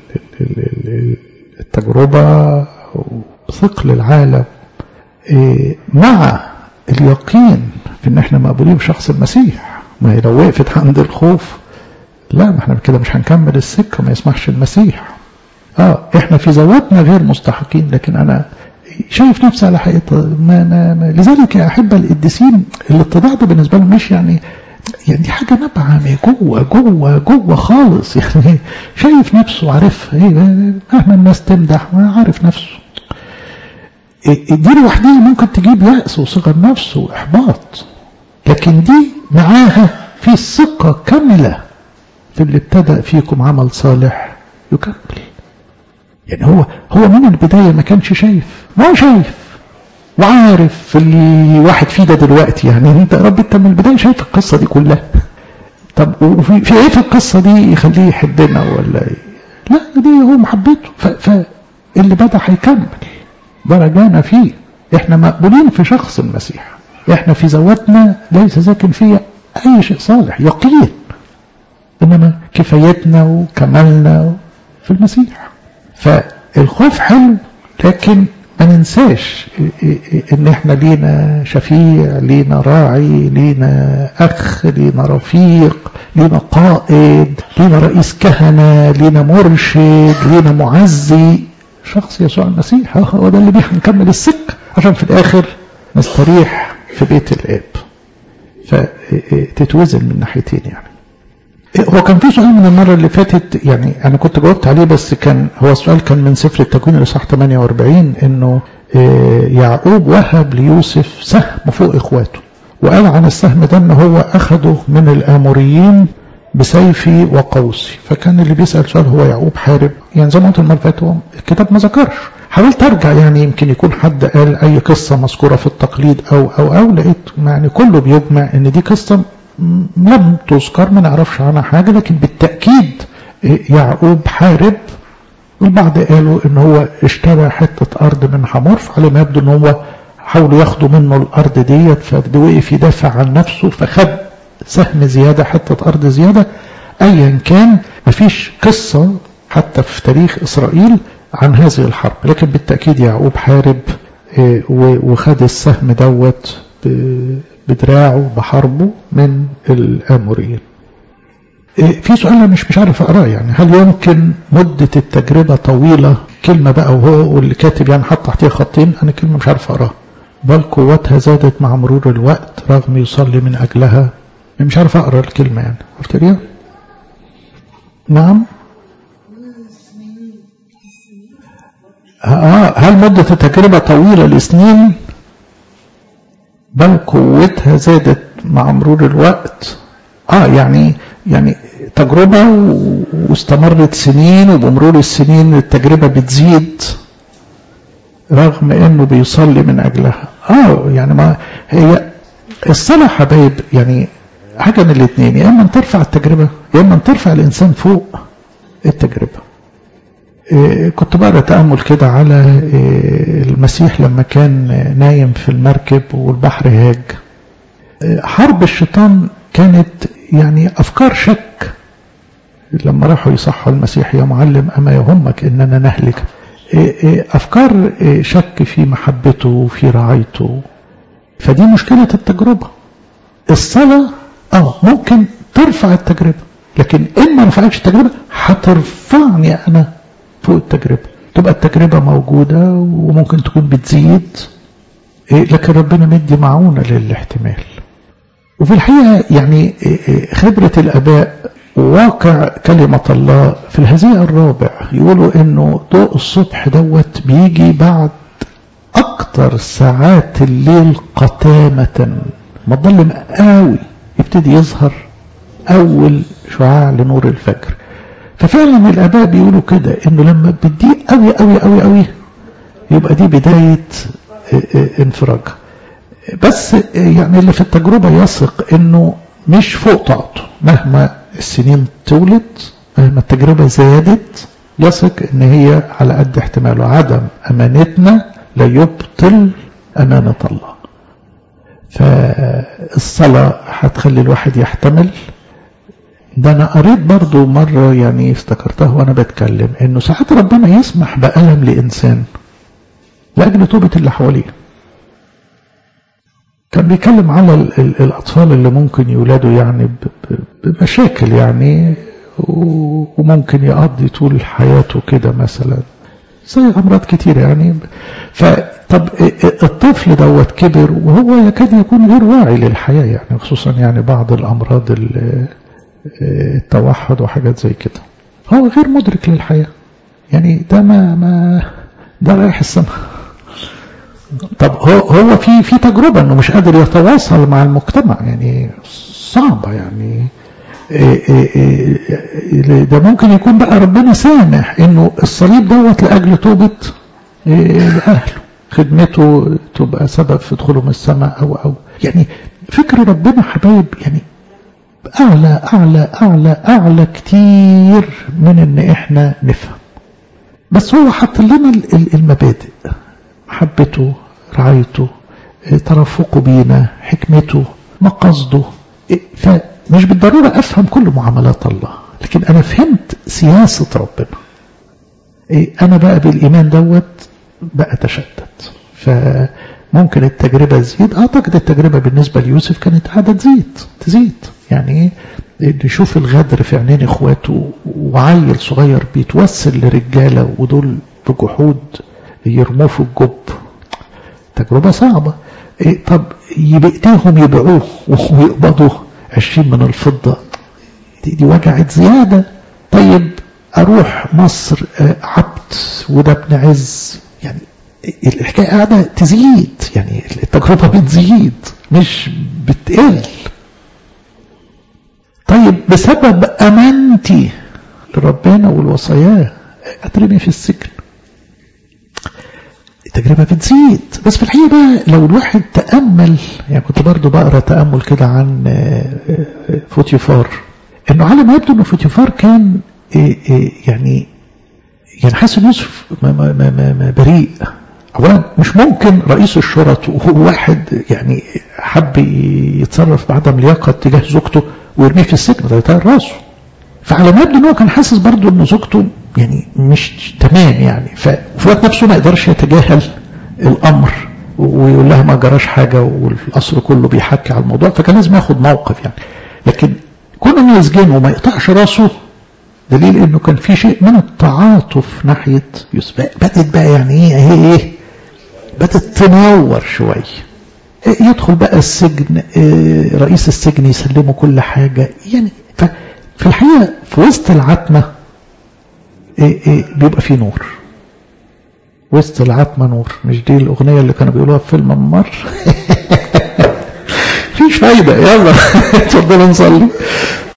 التجربة أو بثقل العالم مع اليقين في إن إحنا مقبولين بشخص المسيح ما هي لو وقفت عند الخوف لا ما إحنا كده مش هنكمل السكة ما يسمحش المسيح آه إحنا في ذواتنا غير مستحقين لكن أنا شايف نفسه على حقيقة ما ما ما لذلك يا أحبة القديسين الاتضاع ده بالنسبة لهم مش يعني يعني دي حاجة نابعة من جوه جوه جوه خالص يعني شايف نفسه عارفها ايه مهما الناس تمدح ما عارف نفسه دي لوحدها ممكن تجيب يأس وصغر نفس وإحباط لكن دي معاها في ثقة كاملة في اللي ابتدأ فيكم عمل صالح يكمل يعني هو هو من البداية ما كانش شايف ما هو شايف وعارف اللي واحد فيه ده دلوقتي يعني انت يا رب انت من البداية شايف القصة دي كلها طب وفي في ايه في القصة دي يخليه يحبنا ولا ايه لا دي هو محبته فاللي بدأ هيكمل درجانا فيه احنا مقبولين في شخص المسيح احنا في ذواتنا ليس ساكن فيها اي شيء صالح يقين انما كفايتنا وكمالنا في المسيح فالخوف حلو لكن ما ننساش ان احنا لينا شفيع لينا راعي لينا اخ لينا رفيق لينا قائد لينا رئيس كهنة لينا مرشد لينا معزي شخص يسوع المسيح هو ده اللي بيه هنكمل السكة عشان في الاخر نستريح في بيت الاب فتتوزن من ناحيتين يعني هو كان في سؤال من المرة اللي فاتت يعني أنا كنت جاوبت عليه بس كان هو السؤال كان من سفر التكوين الإصحاح 48 إنه يعقوب وهب ليوسف سهم فوق إخواته وقال عن السهم ده إن هو أخده من الآموريين بسيفي وقوسي فكان اللي بيسأل سؤال هو يعقوب حارب يعني زي ما قلت المرة اللي فاتت الكتاب ما ذكرش حاولت ارجع يعني يمكن يكون حد قال اي قصة مذكورة في التقليد او او او لقيت يعني كله بيجمع ان دي قصة لم تذكر ما نعرفش عنها حاجة لكن بالتأكيد يعقوب حارب والبعض قالوا ان هو اشترى حتة ارض من حمور فعلى ما يبدو ان هو حاولوا ياخدوا منه الارض ديت فوقف يدافع عن نفسه فخد سهم زيادة حتة ارض زيادة ايا كان مفيش قصة حتى في تاريخ اسرائيل عن هذه الحرب لكن بالتأكيد يعقوب حارب وخد السهم دوت بدراعه بحربه من الآموريين في سؤال أنا مش مش عارف أقراه يعني هل يمكن مدة التجربة طويلة كلمة بقى وهو واللي كاتب يعني حط تحتيها خطين أنا كلمة مش عارف أقراها بل قوتها زادت مع مرور الوقت رغم يصلي من أجلها مش عارف أقرأ الكلمة يعني عرفت نعم آه هل مدة التجربة طويلة لسنين بل قوتها زادت مع مرور الوقت اه يعني يعني تجربة واستمرت سنين وبمرور السنين التجربة بتزيد رغم انه بيصلي من اجلها اه يعني ما هي الصلاة حبايب يعني حاجة من الاثنين يا اما ترفع التجربة يا اما ترفع الانسان فوق التجربة كنت بقرا تأمل كده على المسيح لما كان نايم في المركب والبحر هاج حرب الشيطان كانت يعني أفكار شك لما راحوا يصحوا المسيح يا معلم أما يهمك إننا نهلك أفكار شك في محبته وفي رعايته فدي مشكلة التجربة الصلاة اه ممكن ترفع التجربة لكن إن ما رفعتش التجربة هترفعني أنا فوق التجربة تبقى التجربة موجودة وممكن تكون بتزيد لكن ربنا مدي معونة للاحتمال وفي الحقيقة يعني خبرة الأباء وواقع كلمة الله في الهزيع الرابع يقولوا انه ضوء الصبح دوت بيجي بعد اكتر ساعات الليل قتامة ما تضلم قوي يبتدي يظهر اول شعاع لنور الفجر ففعلا الاباء بيقولوا كده انه لما بتضيق قوي قوي قوي قوي يبقى دي بداية انفراج بس يعني اللي في التجربة يثق انه مش فوق طاقته مهما السنين طولت مهما التجربة زادت يثق ان هي على قد احتماله عدم امانتنا لا يبطل امانة الله فالصلاة هتخلي الواحد يحتمل ده انا قريت برضو مرة يعني افتكرتها وانا بتكلم انه ساعات ربنا يسمح بألم لإنسان لأجل توبة اللي حواليه كان بيتكلم على الأطفال اللي ممكن يولادوا يعني بمشاكل يعني وممكن يقضي طول حياته كده مثلا زي أمراض كتير يعني طب الطفل دوت كبر وهو يكاد يكون غير واعي للحياة يعني خصوصا يعني بعض الأمراض التوحد وحاجات زي كده هو غير مدرك للحياة يعني ده ما ما ده رايح السماء طب هو هو في في تجربة انه مش قادر يتواصل مع المجتمع يعني صعبة يعني ده ممكن يكون بقى ربنا سامح انه الصليب دوت لاجل توبة اهله خدمته تبقى سبب في دخولهم السماء او او يعني فكر ربنا حبايب يعني اعلى اعلى اعلى اعلى كتير من ان احنا نفهم بس هو حط لنا المبادئ محبته رعايته ترفقه بينا حكمته مقصده فمش بالضرورة أفهم كل معاملات الله لكن أنا فهمت سياسة ربنا أنا بقى بالإيمان دوت بقى تشدد فممكن التجربة تزيد أعتقد التجربة بالنسبة ليوسف كانت قاعدة تزيد تزيد يعني نشوف الغدر في عينين إخواته وعيل صغير بيتوسل لرجالة ودول بجحود يرموه في الجب تجربة صعبة إيه طب يبقتهم يبيعوه ويقبضوا عشرين من الفضة دي, دي وجعت زيادة طيب أروح مصر عبد وده ابن عز يعني الحكاية قاعدة تزيد يعني التجربة بتزيد مش بتقل طيب بسبب أمانتي لربنا والوصاياه أترمي في السجن التجربة بتزيد بس في الحقيقة بقى لو الواحد تأمل يعني كنت برضو بقرأ تأمل كده عن فوتيفار انه على ما يبدو انه فوتيفار كان يعني يعني حسن يوسف ما ما ما ما ما بريء اولا مش ممكن رئيس الشرط وهو واحد يعني حب يتصرف بعدم لياقه تجاه زوجته ويرميه في السجن ده يطير راسه فعلى ما يبدو ان هو كان حاسس برضه ان زوجته يعني مش تمام يعني ففي وقت نفسه ما يقدرش يتجاهل الامر ويقول لها ما جراش حاجه والقصر كله بيحكي على الموضوع فكان لازم ياخد موقف يعني لكن كون انه يسجنه وما يقطعش راسه دليل انه كان في شيء من التعاطف ناحيه يوسف بدات بقى يعني ايه هي ايه بدات تنور شويه يدخل بقى السجن رئيس السجن يسلمه كل حاجه يعني في الحقيقه في وسط العتمه بيبقى في نور وسط العتمة نور مش دي الأغنية اللي كانوا بيقولوها في فيلم ممر فيش فايدة يلا اتفضلوا نصلي